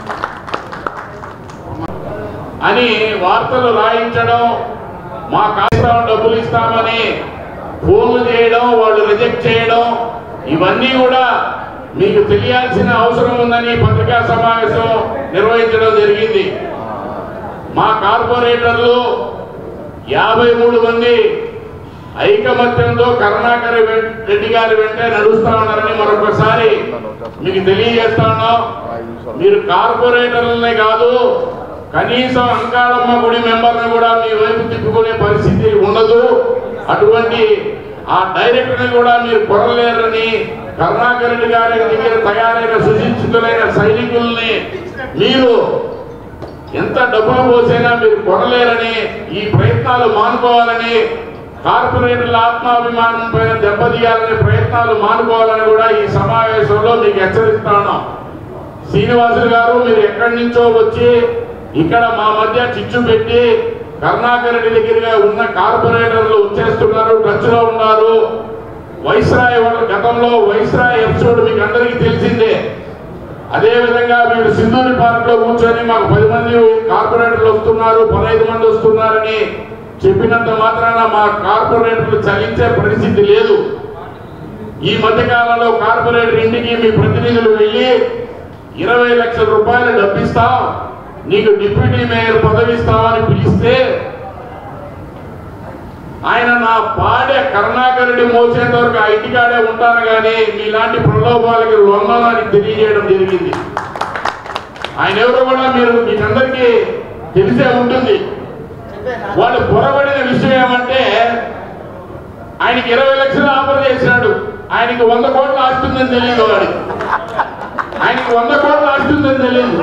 అని వార్తలు రాయించడం మా కాగితం డబ్బులు ఇస్తామని ఫోన్లు చేయడం వాళ్ళు రిజెక్ట్ చేయడం ఇవన్నీ కూడా మీకు తెలియాల్సిన అవసరం ఉందని పత్రికా సమావేశం నిర్వహించడం జరిగింది మా కార్పొరేటర్లు యాభై మూడు మంది ఐకమత్యంతో కరుణాకర్ వెం- రెడ్డి గారి వెంటే నడుస్తా ఉన్నారని మరొకసారి మీకు తెలియజేస్తా ఉన్నాం మీరు కార్పొరేటర్లనే కాదు కనీసం అంకాళమ్మ గుడి మెంబర్ని కూడా మీ వైపు తిప్పుకునే పరిస్థితి ఉండదు అటువంటి ఆ డైరెక్టర్ని కూడా మీరు కొరలేరని కరుణాకర్ రెడ్డి గారి దగ్గర తయారైన సుశిక్షితులైన సైనికుల్ని మీరు ఎంత డబ్బులు పోసైనా మీరు కొనలేరని ఈ ప్రయత్నాలు మానుకోవాలని కార్పొరేటర్ల ఆత్మాభిమానం పైన దెబ్బతీయాలనే ప్రయత్నాలు మానుకోవాలని కూడా ఈ సమావేశంలో మీకు హెచ్చరిస్తా ఉన్నాం శ్రీనివాసులు గారు మీరు ఎక్కడి నుంచో వచ్చి ఇక్కడ మా మధ్య చిచ్చు పెట్టి కరుణాకర్ రెడ్డి దగ్గరగా ఉన్న కార్పొరేటర్లు వచ్చేస్తున్నారు టచ్ లో ఉన్నారు వైస్రాయ్ వాళ్ళ గతంలో వైస్రాయ్ ఎపిసోడ్ మీకు అందరికీ తెలిసిందే అదే విధంగా మీరు సింధూరి పార్క్ లో కూర్చొని మాకు పది మంది కార్పొరేటర్లు వస్తున్నారు పదహైదు మంది వస్తున్నారని చెప్పినంత మాత్రాన మా కార్పొరేటర్లు చలించే పరిస్థితి లేదు ఈ మధ్య కాలంలో కార్పొరేటర్ ఇంటికి మీ ప్రతినిధులు వెళ్ళి ఇరవై లక్షల రూపాయలు డబ్బిస్తాం నీకు డిప్యూటీ మేయర్ పదవి ఇస్తామని పిలిస్తే ఆయన నా పాడే కరుణాకరుడి మోసేంత వరకు ఆ ఇంటికాడే ఉంటాను కానీ మీలాంటి ప్రలోభాలకి లొంగనని తెలియజేయడం జరిగింది ఆయన ఎవరు కూడా మీరు మీకందరికీ తెలిసే ఉంటుంది వాళ్ళు పొరబడిన విషయం ఏమంటే ఆయనకి ఇరవై లక్షలు ఆఫర్ చేసినాడు ఆయనకి వంద కోట్లు ఆస్తుందని తెలియదు వాడికి ఆయనకి వంద కోట్లు ఆస్తుందని తెలియదు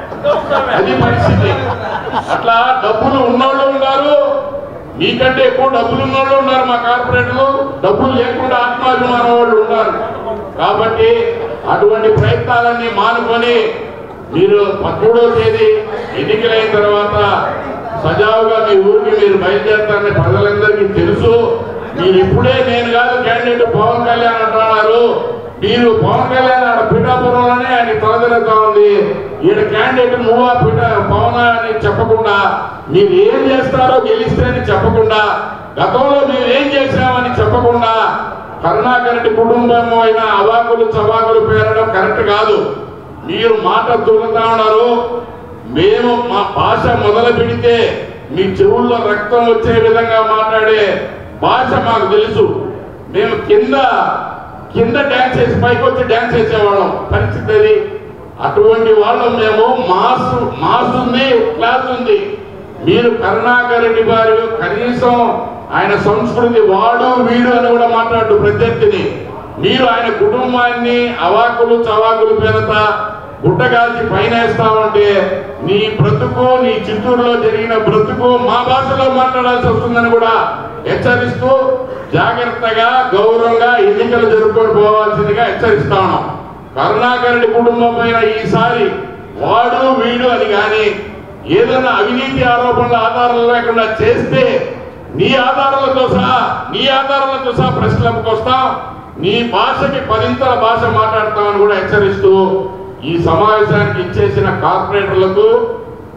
అది పరిస్థితి అట్లా డబ్బులు ఉన్నోళ్ళు ఉన్నారు మీకంటే ఎక్కువ డబ్బులు ఉన్నోళ్ళు ఉన్నారు మా కార్పొరేటర్లు డబ్బులు లేకుండా ఆత్మాభిమానం వాళ్ళు ఉన్నారు కాబట్టి అటువంటి ప్రయత్నాలన్నీ మానుకొని మీరు పదమూడవ తేదీ ఎన్నికలైన తర్వాత సజావుగా మీ ఊరికి మీరు బయలుదేరుతారని ప్రజలందరికీ తెలుసు మీరు ఇప్పుడే నేను కాదు క్యాండిడేట్ పవన్ కళ్యాణ్ అంటున్నారు మీరు పవన్ కళ్యాణ్ ఆడ పిఠాపురంలోనే ఆయన తలదిరుగుతా ఉంది ఈయన క్యాండిడేట్ నువ్వా పిఠ పవన్ అని చెప్పకుండా మీరు ఏం చేస్తారో గెలిస్తే అని చెప్పకుండా గతంలో మేము ఏం చేశామని చెప్పకుండా కరుణాకర్ రెడ్డి కుటుంబం అయిన అవాకులు చవాకులు పేరడం కరెక్ట్ కాదు మీరు మాట దూరుతా ఉన్నారు మేము మా భాష మొదలు పెడితే మీ చెవుల్లో రక్తం వచ్చే విధంగా మాట్లాడే భాష మాకు తెలుసు మేము కింద కింద డ్యాన్స్ చేసి పైకి వచ్చి డ్యాన్స్ చేసేవాళ్ళం పరిస్థితి అది అటువంటి వాళ్ళం మేము మాస్ మాస్ ఉంది క్లాస్ ఉంది మీరు కరుణాకర్ రెడ్డి గారు కనీసం ఆయన సంస్కృతి వాడు వీడు అని కూడా మాట్లాడు ప్రత్యర్థిని మీరు ఆయన కుటుంబాన్ని అవాకులు చవాకులు పేరత గుట్టగాల్చి పైన వేస్తామంటే నీ బ్రతుకు నీ చిత్తూరులో జరిగిన బ్రతుకు మా భాషలో మాట్లాడాల్సి వస్తుందని కూడా హెచ్చరిస్తూ జాగ్రత్తగా గౌరవంగా ఎన్నికలు జరుపుకొని పోవాల్సిందిగా హెచ్చరిస్తా ఉన్నాం కరుణాకర్ రెడ్డి కుటుంబం పైన ఈసారి వాడు వీడు అని కానీ ఏదైనా అవినీతి ఆరోపణల ఆధారాలు లేకుండా చేస్తే నీ ఆధారాలతో సహా నీ ఆధారాలతో సహా ప్రశ్నలకు వస్తాం నీ భాషకి పదింతల భాష మాట్లాడతామని కూడా హెచ్చరిస్తూ ఈ సమావేశానికి ఇచ్చేసిన కార్పొరేటర్లకు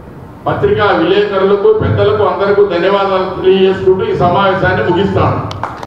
పత్రికా విలేకరులకు పెద్దలకు అందరికీ ధన్యవాదాలు తెలియజేసుకుంటూ ఈ సమావేశాన్ని ముగిస్తాను